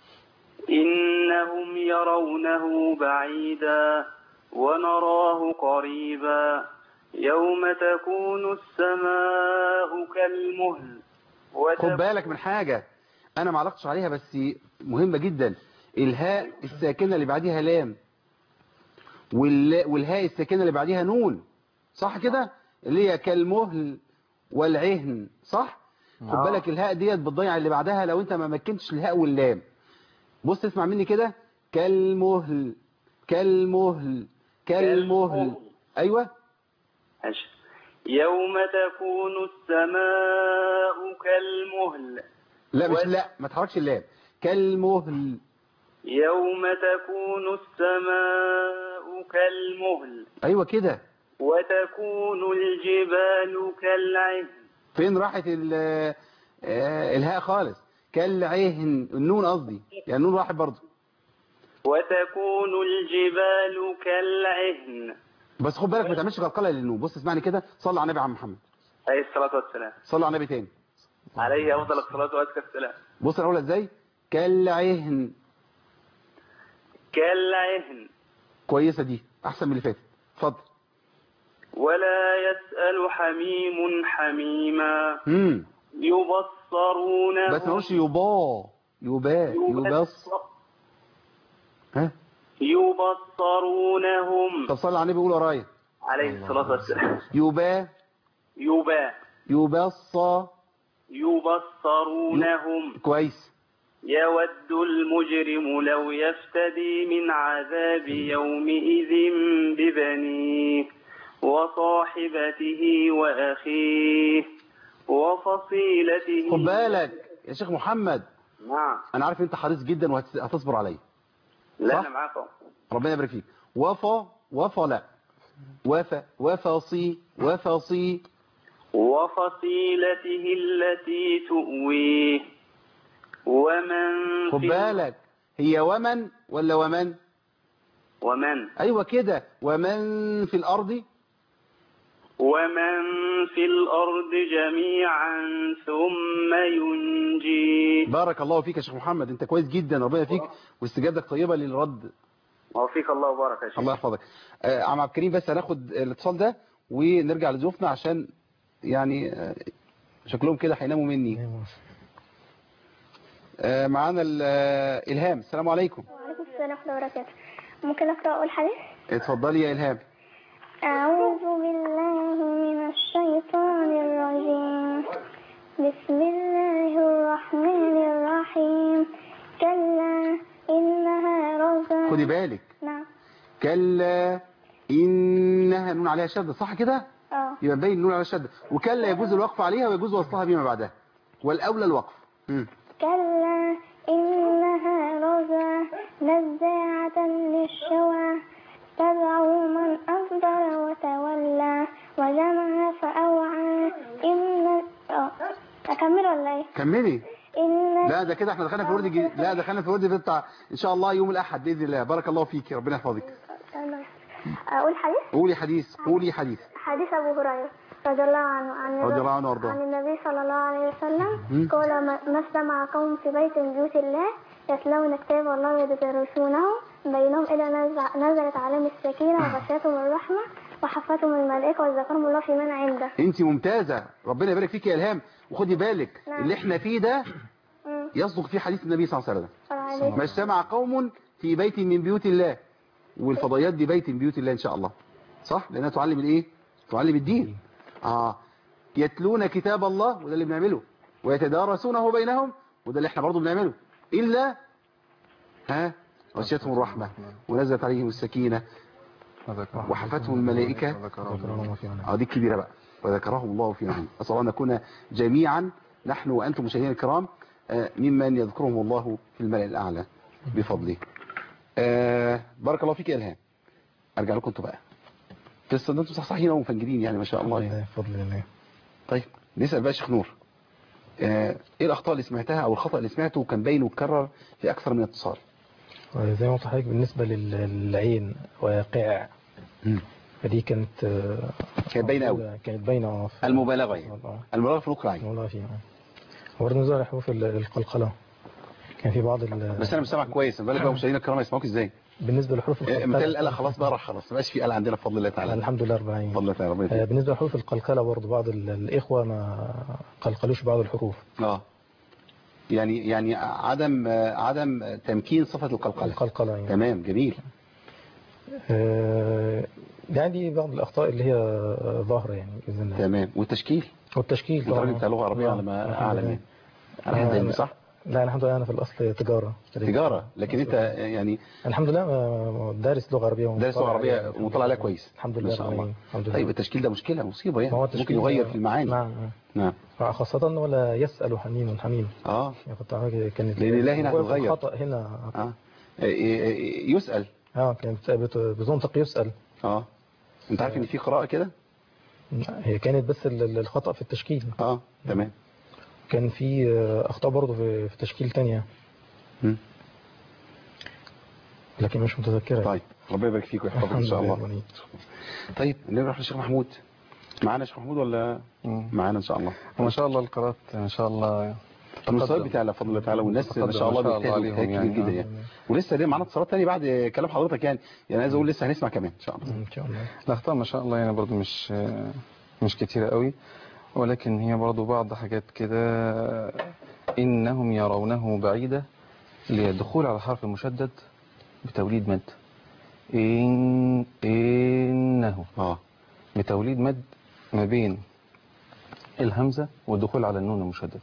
إنهم يرونه بعيدا ونراه قريبا يوم تكون السماء كالمهل خد بالك من حاجة أنا ما علقتش عليها بس مهمة جدا الهاء الساكنة اللي بعديها لام واللا- والهاء الساكنة اللي بعديها نون صح كده اللي هي كالمهل والعهن صح خد بالك الهاء ديت بتضيع اللي بعدها لو انت ما مكنتش الهاء واللام بص اسمع مني كده كالمهل كالمهل كالمهل كالمهل. ايوه ماشي. يوم تكون السماء كالمهل لا مش و- لا ما تحركش اللام كالمهل يوم تكون السماء كالمهل ايوه كده وتكون الجبال كالعهن فين راحت ال- آه، الهاء خالص كالعهن النون قصدي يعني النون راحت برضه وتكون الجبال كالعهن بس خد بالك ما تعملش قلقله للنون بص اسمعني كده صلي على النبي يا عم محمد عليه الصلاة والسلام صلي على النبي تاني عليه أفضل الصلاة وأزكى السلام بص انا اقولها ازاي كالعهن كالعهن كويسه دي احسن من اللي فاتت اتفضل ولا يسأل حميم حميما امم يبصرونهم بس ما نقولش يبا يبا يبص ها يبصرونهم طب صلي على النبي قول ورايا عليه الصلاة والسلام يبا يبا يبص يبصرونهم كويس يود المجرم لو يفتدي من عذاب يومئذ ببنيه وصاحبته وأخيه وفصيلته خد بالك يا شيخ محمد نعم انا عارف انت حريص جدا وهتصبر عليا لا صح؟ أنا معاكم ربنا يبارك فيك وفا وفا لا وفا وفاصي وفاصي وفصيلته التي تؤويه ومن خد في بالك هي ومن ولا ومن ومن ايوه كده ومن في الارض ومن في الأرض جميعا ثم ينجيه بارك الله فيك يا شيخ محمد انت كويس جدا ربنا يفيك واستجابتك طيبه للرد وفيك الله وبارك يا شيخ الله يحفظك آه، عم عبد الكريم بس هناخد الاتصال ده ونرجع لضيوفنا عشان يعني آه، شكلهم كده هيناموا مني آه، معانا ال- آه، الهام السلام عليكم وعليكم السلام ورحمة الله وبركاته ممكن أقرأ أول حديث؟ اتفضلي يا الهام أعوذ بالله من الشيطان الرجيم بسم الله الرحمن الرحيم كلا إنها رضا خدي بالك نعم كلا انها نون عليها شده صح كده اه يبقى باين نون عليها شده وكلا يجوز الوقف عليها ويجوز وصلها بما بعدها والاولى الوقف مم. كلا إنها رضا نزاعة للشوى تدعو من أصدر وتولى وجمع فأوعى إن اه أكمل ولا إيه؟ كملي إن لا ده كده احنا دخلنا في الورد الجديد لا دخلنا في الورد بتاع ان شاء الله يوم الاحد باذن الله بارك الله فيك ربنا يحفظك أقول حديث قولي حديث قولي حديث حديث أبو هريرة رضي الله عنه عن رضي الله عنه وارضاه عن النبي صلى الله عليه وسلم مم. قال ما ما اجتمع قوم في بيت من بيوت الله يتلون كتاب الله ويدرسونه بينهم إذا نزع- نزلت عليهم السكينة وغشيتهم الرحمة وحفتهم الملائكة وذكرهم الله في من عنده انت ممتازه ربنا يبارك فيك يا الهام وخدي بالك نعم. اللي احنا فيه ده مم. يصدق فيه حديث النبي صلى الله عليه وسلم صلى الله عليه ما اجتمع قوم في بيت من بيوت الله والفضائيات دي بيت من بيوت الله ان شاء الله صح لانها تعلم الايه تعلم الدين اه يتلون كتاب الله وده اللي بنعمله ويتدارسونه بينهم وده اللي احنا برضه بنعمله الا ها غشيتهم الرحمه ونزلت عليهم السكينه وحفتهم الملائكه اه دي الكبيرة بقى وذكرهم الله في نعمه أسأل الله أن نكون جميعا نحن وأنتم مشاهدينا الكرام آه، ممن يذكرهم الله في الملأ الأعلى بفضله آه، بارك الله فيك يا إلهام أرجع لكم أنتم بقى بس أنتم صحصحين ومفنجدين يعني ما شاء الله يعني. بفضل الله طيب نسأل بقى شيخ نور آه، ايه الاخطاء اللي سمعتها او الخطأ اللي سمعته وكان باين واتكرر في اكثر من اتصال زي ما قلت لحضرتك بالنسبة لل- للعين واقع مم. فدي كانت آه، كانت باينة أوي. كانت باينة اه في- المبالغة يعني آه. المبالغة في نطق العين والله فيها وبرضه نزول حروف ال- القلقلة كان في بعض ال... بس انا مش سامعك كويس ما بالك بقى مشاهدينا الكرام يسمعوك ازاي بالنسبة لحروف آه، مثال الآلة خلاص بقى راح خلاص ما بقاش في آلة عندنا بفضل الله تعالى الحمد لله رب العالمين بفضل الله تعالى ربنا آه، يفيد. بالنسبة لحروف القلقلة برضه بعض ال- الإخوة ما قلقلوش بعض الحروف اه يعني يعني عدم آه، عدم تمكين صفة القلقلة القلقلة يعني تمام جميل آه، يعني دي بعض الأخطاء اللي هي آه، ظاهرة يعني بإذن الله تمام والتشكيل والتشكيل انت راجل بتاع لغة عربية آه، على ما الحمد اعلم لله. يعني على حد علمي صح لا أنا الحمد لله أنا في الأصل تجارة تجارة لكن انت يعني الحمد لله آه، دارس لغة عربية دارس لغة ومطلع عربية عليها. ومطلع عليها كويس الحمد ما لله شاء رب الله العالمين. الحمد لله طيب التشكيل ده مشكلة مصيبة يعني ما هو ممكن التشكيل يغير ده- في المعاني نعم نعم خاصة ولا يسأل حميم حميم اه يعني كنت عارف كان لأن الله هنا هو هتتغير. الخطأ هنا اه إيه- إيه- يسأل اه كانت بت- بتنطق يسأل اه انت عارف ان في قراءة كده هي كانت بس ال- ال- الخطأ في التشكيل اه تمام كان في آه، أخطاء برضه في في تشكيل تانية مم. لكن مش متذكرة طيب ربنا يبارك فيك ويحفظك ان شاء الحمد الله لله. طيب نروح للشيخ محمود معانا شيخ محمود ولا مم. معانا ان شاء الله وما شاء الله القراءات ما شاء الله المستويات بتاعلى بفضل الله تعالى والناس ما تقدم شاء الله ما شاء الله بيجتهدوا عليهم اجتهاد كبير يعني. جدا يعني ولسه ليه معانا اتصالات تانية بعد كلام حضرتك يعني يعني عايز اقول لسه هنسمع كمان ان شاء الله ان شاء الله الأخطاء ما شاء الله يعني برضو مش مش كتيرة قوي ولكن هي برضو بعض حاجات كده إنهم يرونه بعيدة للدخول على الحرف المشدد بتوليد مد إن إنه اه بتوليد مد ما بين الهمزة والدخول على النون المشددة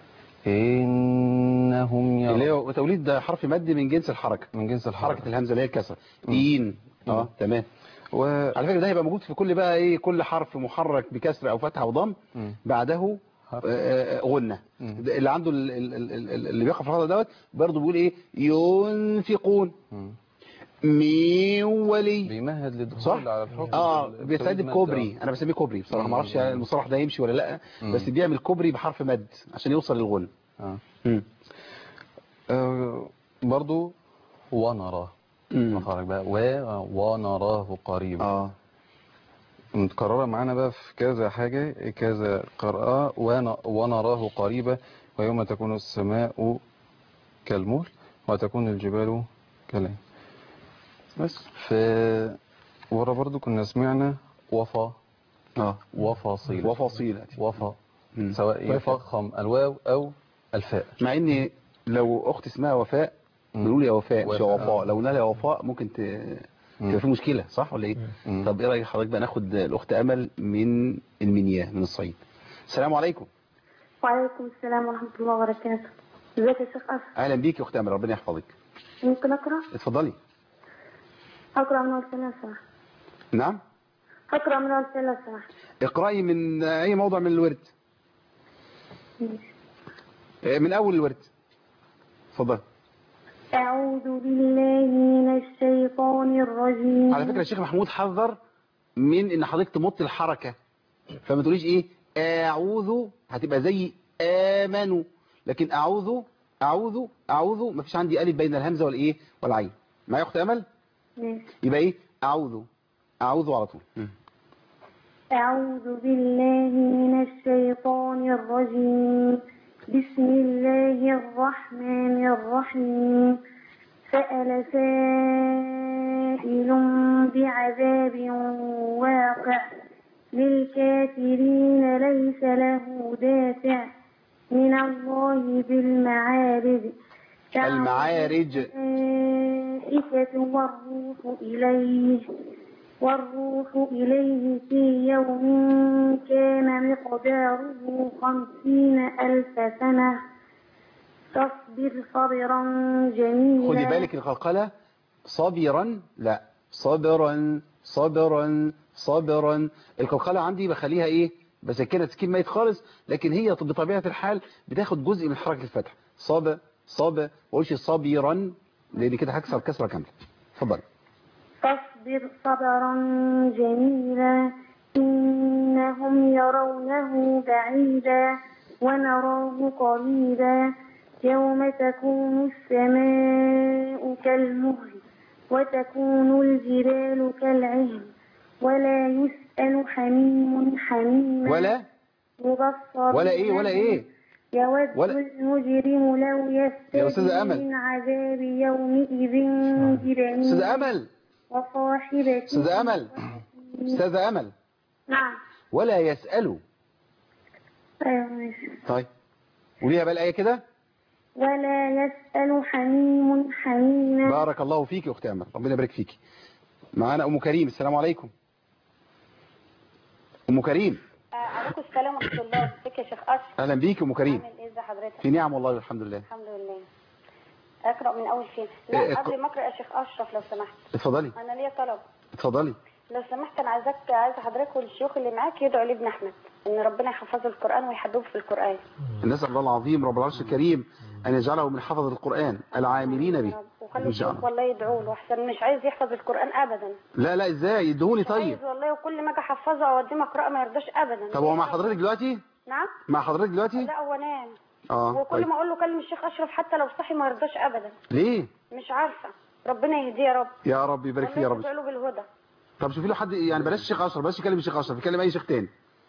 إنهم اللي يرون هو توليد ده حرف مد من جنس الحركه من جنس الحركة حركه الهمزه اللي هي الكسره اين اه مم. تمام و... على فكره ده هيبقى موجود في كل بقى ايه كل حرف محرك بكسر او فتحه او ضم مم. بعده حرف. آه، آه، غنه مم. ده اللي عنده ال- ال- ال- ال- اللي بيقف في الحرف دوت برضه بيقول ايه ينفقون مم. من ولي بيمهد للدخول صح على الحكم اه بال- بيستعد بتوليد مد. بكوبري انا بسميه كوبري بصراحه مم. ما اعرفش يعني المصطلح ده يمشي ولا لا مم. بس بيعمل كوبري بحرف مد عشان يوصل للغن آه. مم. آه، برضو ونراه مم. مخرج بقى و ونراه قريبا اه متكررة معانا بقى في كذا حاجة كذا قراءة ون- ونراه قريبا ويوم تكون السماء كالمهل وتكون الجبال كالعين بس ف ورا برضو كنا سمعنا وفا اه وفاصيل وفصيلة وفا مم. سواء يفخم الواو أو الفاء مع ان لو اخت اسمها وفاء مم. بنقول يا وفاء مش يا وفاء. وفاء لو نال يا وفاء ممكن ت... مم. تبقى في مشكلة صح ولا ايه مم. طب ايه رايك حضرتك بقى ناخد الاخت امل من المنيا من الصعيد السلام عليكم وعليكم السلام ورحمة الله وبركاته ازيك يا شيخ أسر اهلا بيك يا اخت امل ربنا يحفظك ممكن أقرأ؟ اتفضلي أقرأ من أول سنة سمح نعم أقرأ من أول سنة سمح اقرأي من اي موضع من الورد من اول الورد اتفضلي أعوذ بالله من الشيطان الرجيم على فكرة الشيخ محمود حذر من ان حضرتك تمط الحركة فما تقوليش ايه اعوذ هتبقى زي امنوا لكن اعوذ اعوذ اعوذ ما فيش عندي الف بين الهمزة والايه والعين معايا يا اخت امل ماشي. يبقى ايه اعوذ اعوذ على طول مم. أعوذ بالله من الشيطان الرجيم بسم الله الرحمن الرحيم سأل سائل بعذاب واقع للكافرين ليس له دافع من الله بالمعارج المعارج الملائكة والروح إليه والروح إليه في يوم كان مقداره خمسين ألف سنة فاصبر صبرا جميلا خدي بالك القلقلة صبرا لا صبرا صبرا صبرا القلقلة عندي بخليها ايه بسكنها تسكين ميت خالص لكن هي بطبيعة الحال بتاخد جزء من حركة الفتح صب صب ما اقولش صبرا لان كده هكسر كسرة كاملة اتفضل فاصبر صبرا جميلا إنهم يرونه بعيدا ونراه قريبا يوم تكون السماء كالمهل وتكون الجبال كالعهن ولا يسأل حميم حميما ولا يبصر ولا ايه ولا ايه يود ولا- المجرم لو يا أستاذة يفتدي أمل. من عذاب يومئذ ببنيه استاذ امل وصاحبته استاذ امل استاذ امل نعم ولا يسألوا أيوة ماشي طيب قوليها بقى الآية كده ولا يسأل حميم حميما بارك الله فيك يا اختي امل ربنا يبارك فيك معانا ام كريم السلام عليكم ام كريم عليكم السلام ورحمة الله ازيك يا شيخ أشرف اهلا بيك ام كريم عامل ايه ازي حضرتك في نعم والله الحمد لله الحمد لله اقرأ من أول فين إيه، لا اقرأ. قبل ما أقرأ يا شيخ أشرف لو سمحت اتفضلي أنا ليا طلب اتفضلي لو سمحت أنا عايزاك عايزة حضرتك والشيوخ اللي معاك يدعوا لابن أحمد إن ربنا يحفظه القرآن ويحببه في القرآن نسأل الله العظيم رب العرش الكريم أن يجعله من حفظ القرآن العاملين به وخلي إن شاء الشيوخ الله والله يدعوا له أحسن مش عايز يحفظ القرآن أبدا لا لا ازاي يدهوني مش طيب عايز والله وكل ما أجي أحفظه أو أوديه مقرأة ما يرضاش أبدا طب هو مع حضرتك دلوقتي نعم مع حضرتك دلوقتي لا هو نام اه وكل طيب ما أقول له كلم الشيخ أشرف حتى لو صحي ما يرضاش أبدا ليه مش عارفة ربنا يهديه يا رب يا رب يبارك فيه يا والله رب تدعوا له بالهدى طب شوفي له حد يعني بلاش الشيخ اشرف بلاش يكلم الشيخ اشرف يكلم اي شيخ تاني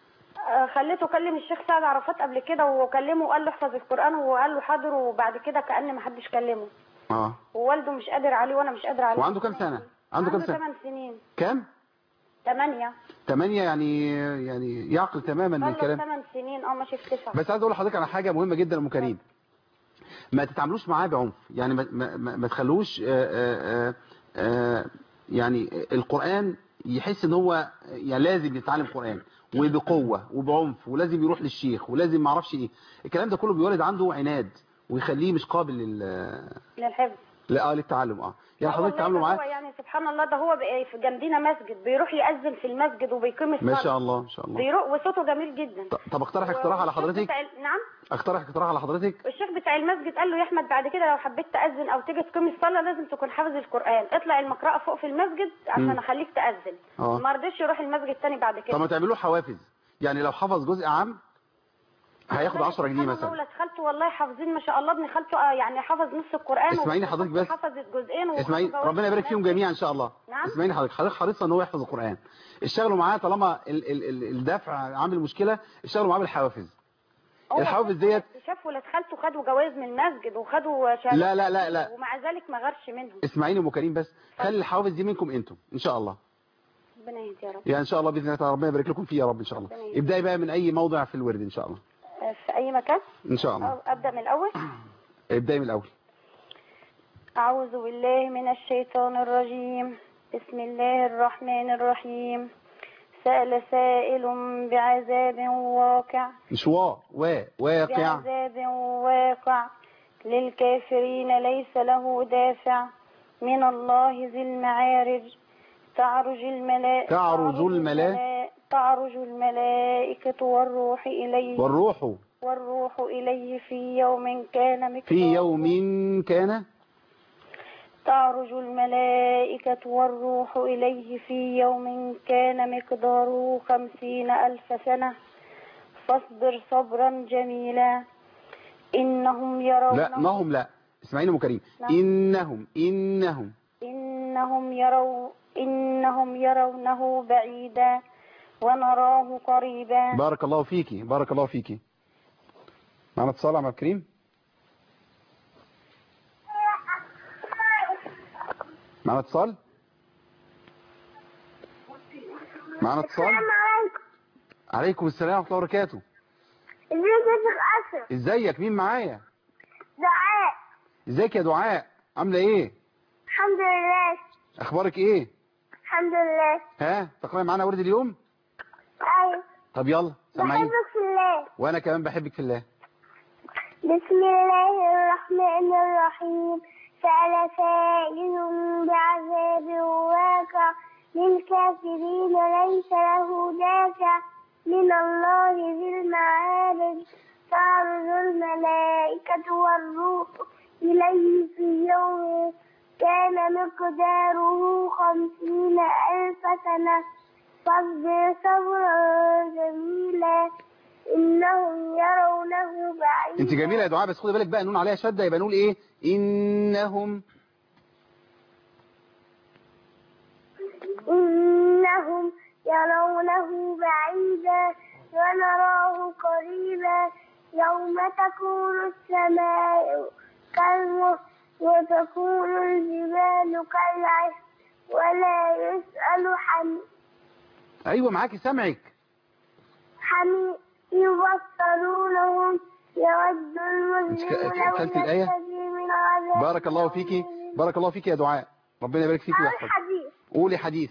آه، خليته كلم الشيخ سعد عرفات قبل كده وكلمه وقال له احفظ القرآن وقال له حاضر وبعد كده كأن ما حدش كلمه اه ووالده مش قادر عليه وانا مش قادر عليه وعنده كام سنة عنده كام سنة 8 سنين كام 8 8 يعني يعني يعقل تماما من والله الكلام 8 سنين اه ماشي في 9 بس عايز اقول لحضرتك على حاجه مهمه جدا يا ام كريم ما تتعاملوش معاه بعنف يعني ما, ما, ما ما تخلوش آه، آه، آه، يعني القران يحس ان هو يعني لازم يتعلم قران وبقوه وبعنف ولازم يروح للشيخ ولازم ما اعرفش ايه الكلام ده كله بيولد عنده عناد ويخليه مش قابل لل للحفظ لا آه، للتعلم اه يعني آه حضرتك والله تعاملوا ده معاه هو يعني سبحان الله ده هو بقى في جنبينا مسجد بيروح يأذن في المسجد وبيقيم الصلاة ما شاء الله ما شاء الله بيروح وصوته جميل جدا ط- طب اقترح اقتراح على والشيخ حضرتك بتاع ال- نعم اقترح اقتراح على حضرتك الشيخ بتاع المسجد قال له يا احمد بعد كده لو حبيت تأذن او تيجي تقيم الصلاة لازم تكون حافظ القرآن اطلع المقرأة فوق في المسجد عشان مم. اخليك تأذن اه ما رضيش يروح المسجد تاني بعد طب كده ما تعملوه حوافز يعني لو حفظ جزء عام هياخد والله 10 جنيه سبحان مثلا الله ولاد خالته والله حافظين ما شاء الله ابن خالته آه يعني حفظ نص القرآن اسمعيني وبنت حضرتك خالته بس. حفظت جزئين اسماعيل وحفظ ربنا يبارك فيهم جميعا ان شاء الله نعم. اسمعيني حضرتك حضرتك حريصه ان هو يحفظ القران اشتغلوا معاه طالما ال ال ال الدفع عامل مشكله اشتغلوا معاه بالحوافز هو الحوافز ديت شاف ولاد خالته خدوا جوائز من المسجد وخدوا شهادات لا لا لا لا ومع ذلك ما غيرش منهم اسمعيني ام كريم بس خلي الحوافز دي منكم انتم ان شاء الله ربنا يهدي يا رب يعني ان شاء الله باذن الله تعالى ربنا يبارك لكم فيه يا رب ان شاء الله ابداي بقى من اي موضع في الورد ان شاء الله آه، في اي مكان ان شاء الله أو ابدا من الاول ابداي من الاول أعوذ بالله من الشيطان الرجيم بسم الله الرحمن الرحيم سأل سائل بعذاب واقع مش وا وا واقع بعذاب واقع للكافرين ليس له دافع من الله ذي المعارج تعرج الملائكة تعرج الملائكة تعرج الملائكة والروح إليه والروح والروح إليه في يوم كان مقداره في يوم كان تعرج الملائكة والروح إليه في يوم كان مقداره خمسين ألف سنة فاصبر صبرا جميلا إنهم يرونه لا نهم لا اسمعيني ام كريم نعم. انهم انهم إنهم يروا إنهم يرونه بعيدا ونراه قريبا بارك الله فيكي بارك الله فيكي معنا اتصال يا عم عبد الكريم معنا اتصال معنا اتصال عليكم عليكم السلام ورحمه الله وبركاته ازيك يا شيخ أشرف ازيك مين معايا دعاء ازيك يا دعاء عامله ايه الحمد لله اخبارك ايه الحمد لله ها تقرأي معانا ورد اليوم أيوة طب يلا سامعين بحبك في الله وانا كمان بحبك في الله بسم الله الرحمن الرحيم سأل سائل بعذاب واقع للكافرين ليس له دافع من الله ذي المعارج تعرض الملائكة والروح إليه في يوم كان مقداره خمسين ألف سنة فاصبر صبرا جميلا إنهم يرونه بعيدا انت جميله يا دعاء بس خدي بالك بقى نون عليها شده يبقى نقول ايه انهم إنهم يرونه بعيدا ونراه قريبا يوم تكون السماء كالمهل وتكون الجبال كالعهن ولا يسأل حم ايوه معاكي سامعك حميم يبصرونهم يود انت المجرم ك- لو كلت الآية؟ يفتدي من عذاب بارك الله فيكي بارك الله فيكي يا دعاء ربنا يبارك فيكي أو ويحفظك الحديث قولي حديث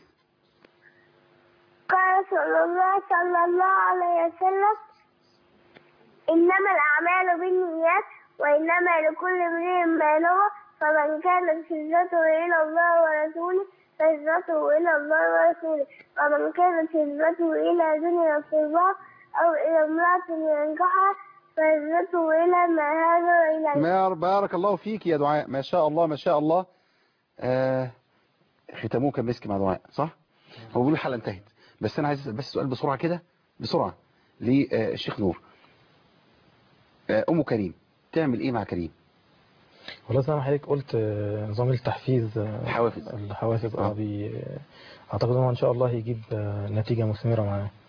قال صلى الله صلى الله عليه وسلم إنما الأعمال بالنيات وإنما لكل امرئ ما نوى فمن كانت هجرته إلى الله ورسوله فهجرته إلى الله ورسوله ومن كانت هجرته إلى دنيا الصباح أو إلى امرأة ينكحها فهجرته إلى ما هاجر إليه ما بارك الله فيكي يا دعاء ما شاء الله ما شاء الله آه ختموه كان مسك مع دعاء صح هو بيقول الحلقه انتهت بس انا عايز اسال بس سؤال بسرعه كده بسرعه للشيخ نور آه ام كريم تعمل ايه مع كريم والله زي ما حضرتك قلت آه، نظام التحفيز آه، الحوافز. الحوافز اه آه. بي اعتقد ان هو ان شاء الله هيجيب آه، نتيجة مثمرة معاه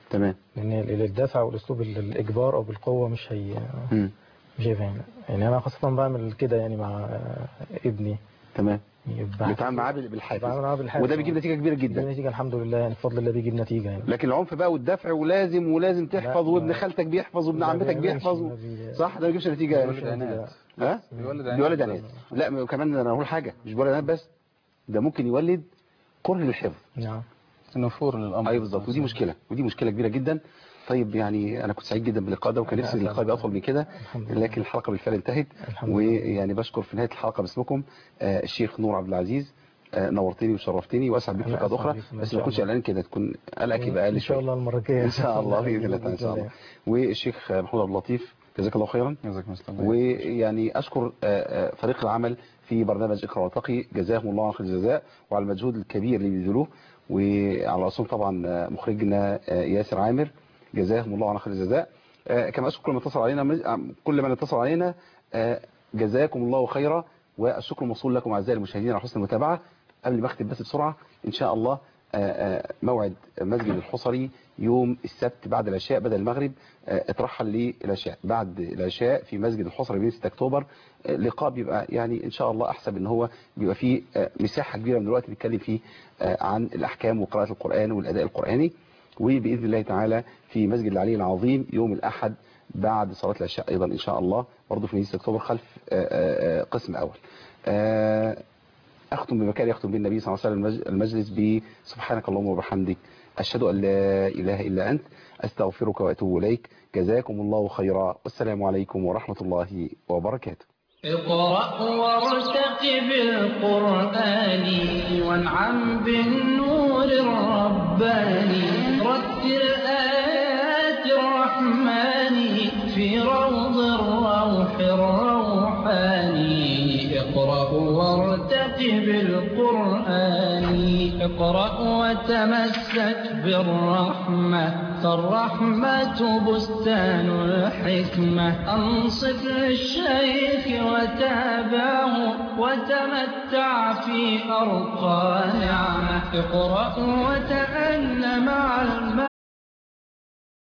تمام لان ال- الدفع والاسلوب ال- الاجبار او بالقوه مش هي مم. مش هيفهم يعني انا خاصه بعمل كده يعني مع آه، ابني تمام يبقى بتعامل معاه بال- بالحافز بتعامل معاه بالحافز. وده بيجيب نتيجه كبيره بيجيب جدا نتيجه الحمد لله يعني بفضل الله بيجيب نتيجه يعني لكن العنف بقى والدفع ولازم ولازم تحفظ لا، وابن لا. خالتك بيحفظ وابن ما عمتك بيعملش، بيحفظ ما بي- صح ده ما بيجيبش نتيجه بيولد عناد ها بيولد عناد. بيولد عناد لا ما- كمان انا اقول حاجه مش بيولد عناد بس ده ممكن يولد كره للحفظ نعم نفور للامر ايوه بالظبط ودي مشكله ودي مشكله كبيره جدا طيب يعني انا كنت سعيد جدا باللقاء ده وكان نفسي لا، اللقاء يبقى اطول من كده الحمد لله. لكن الحلقه بالفعل انتهت الحمد لله. ويعني بشكر في نهايه الحلقه باسمكم آه، الشيخ نور عبد العزيز آه، نورتني وشرفتني واسعد بك في أنا لقاءات أسعد اخرى بكم إن بس شاء ما تكونش الله. قلقان كده تكون قلقك يبقى اقل ان شاء شويه الله المره الجايه ان شاء الله باذن الله تعالى ان شاء الله والشيخ محمود عبد اللطيف جزاك الله خيرا جزاك الله ويعني اشكر آه، آه، فريق العمل في برنامج اقرا وارتقي جزاهم الله خير الجزاء وعلى المجهود الكبير اللي بيبذلوه وعلى راسهم طبعا آه، مخرجنا آه، ياسر عامر جزاهم الله عن خير الجزاء آه، كما اشكر كل من اتصل علينا مز- آه، كل من اتصل علينا آه، جزاكم الله خيرا والشكر موصول لكم اعزائي المشاهدين على حسن المتابعه قبل ما اختم بس بسرعه ان شاء الله آه، آه، موعد مسجد الحصري يوم السبت بعد العشاء بدل المغرب آه، اترحل للعشاء بعد العشاء في مسجد الحصري بين 6 اكتوبر آه، لقاء بيبقى يعني ان شاء الله احسب ان هو بيبقى فيه آه، مساحه كبيره من الوقت نتكلم فيه آه، عن الاحكام وقراءه القران والاداء القراني وباذن الله تعالى في مسجد العلي العظيم يوم الاحد بعد صلاه العشاء ايضا ان شاء الله برضه في مدينه 6 اكتوبر خلف آه، آه، آه، قسم اول آه، أختم بمكان يختم به النبي صلى الله عليه وسلم المج- المجلس بسبحانك اللهم وبحمدك أشهد أن لا إله إلا أنت أستغفرك وأتوب إليك جزاكم الله خيرا والسلام عليكم ورحمة الله وبركاته اقرأ وارتقب القرآن وانعم بالنور الرباني رتل آيات الرحمن في روض الروح الروحاني اقرأ وارتقب القرآن اقرأ وتمسك بالرحمة فالرحمة بستان الحكمة أنصت للشيخ وتابعه وتمتع في أرقى نعمة اقرأ وتأن مع الماء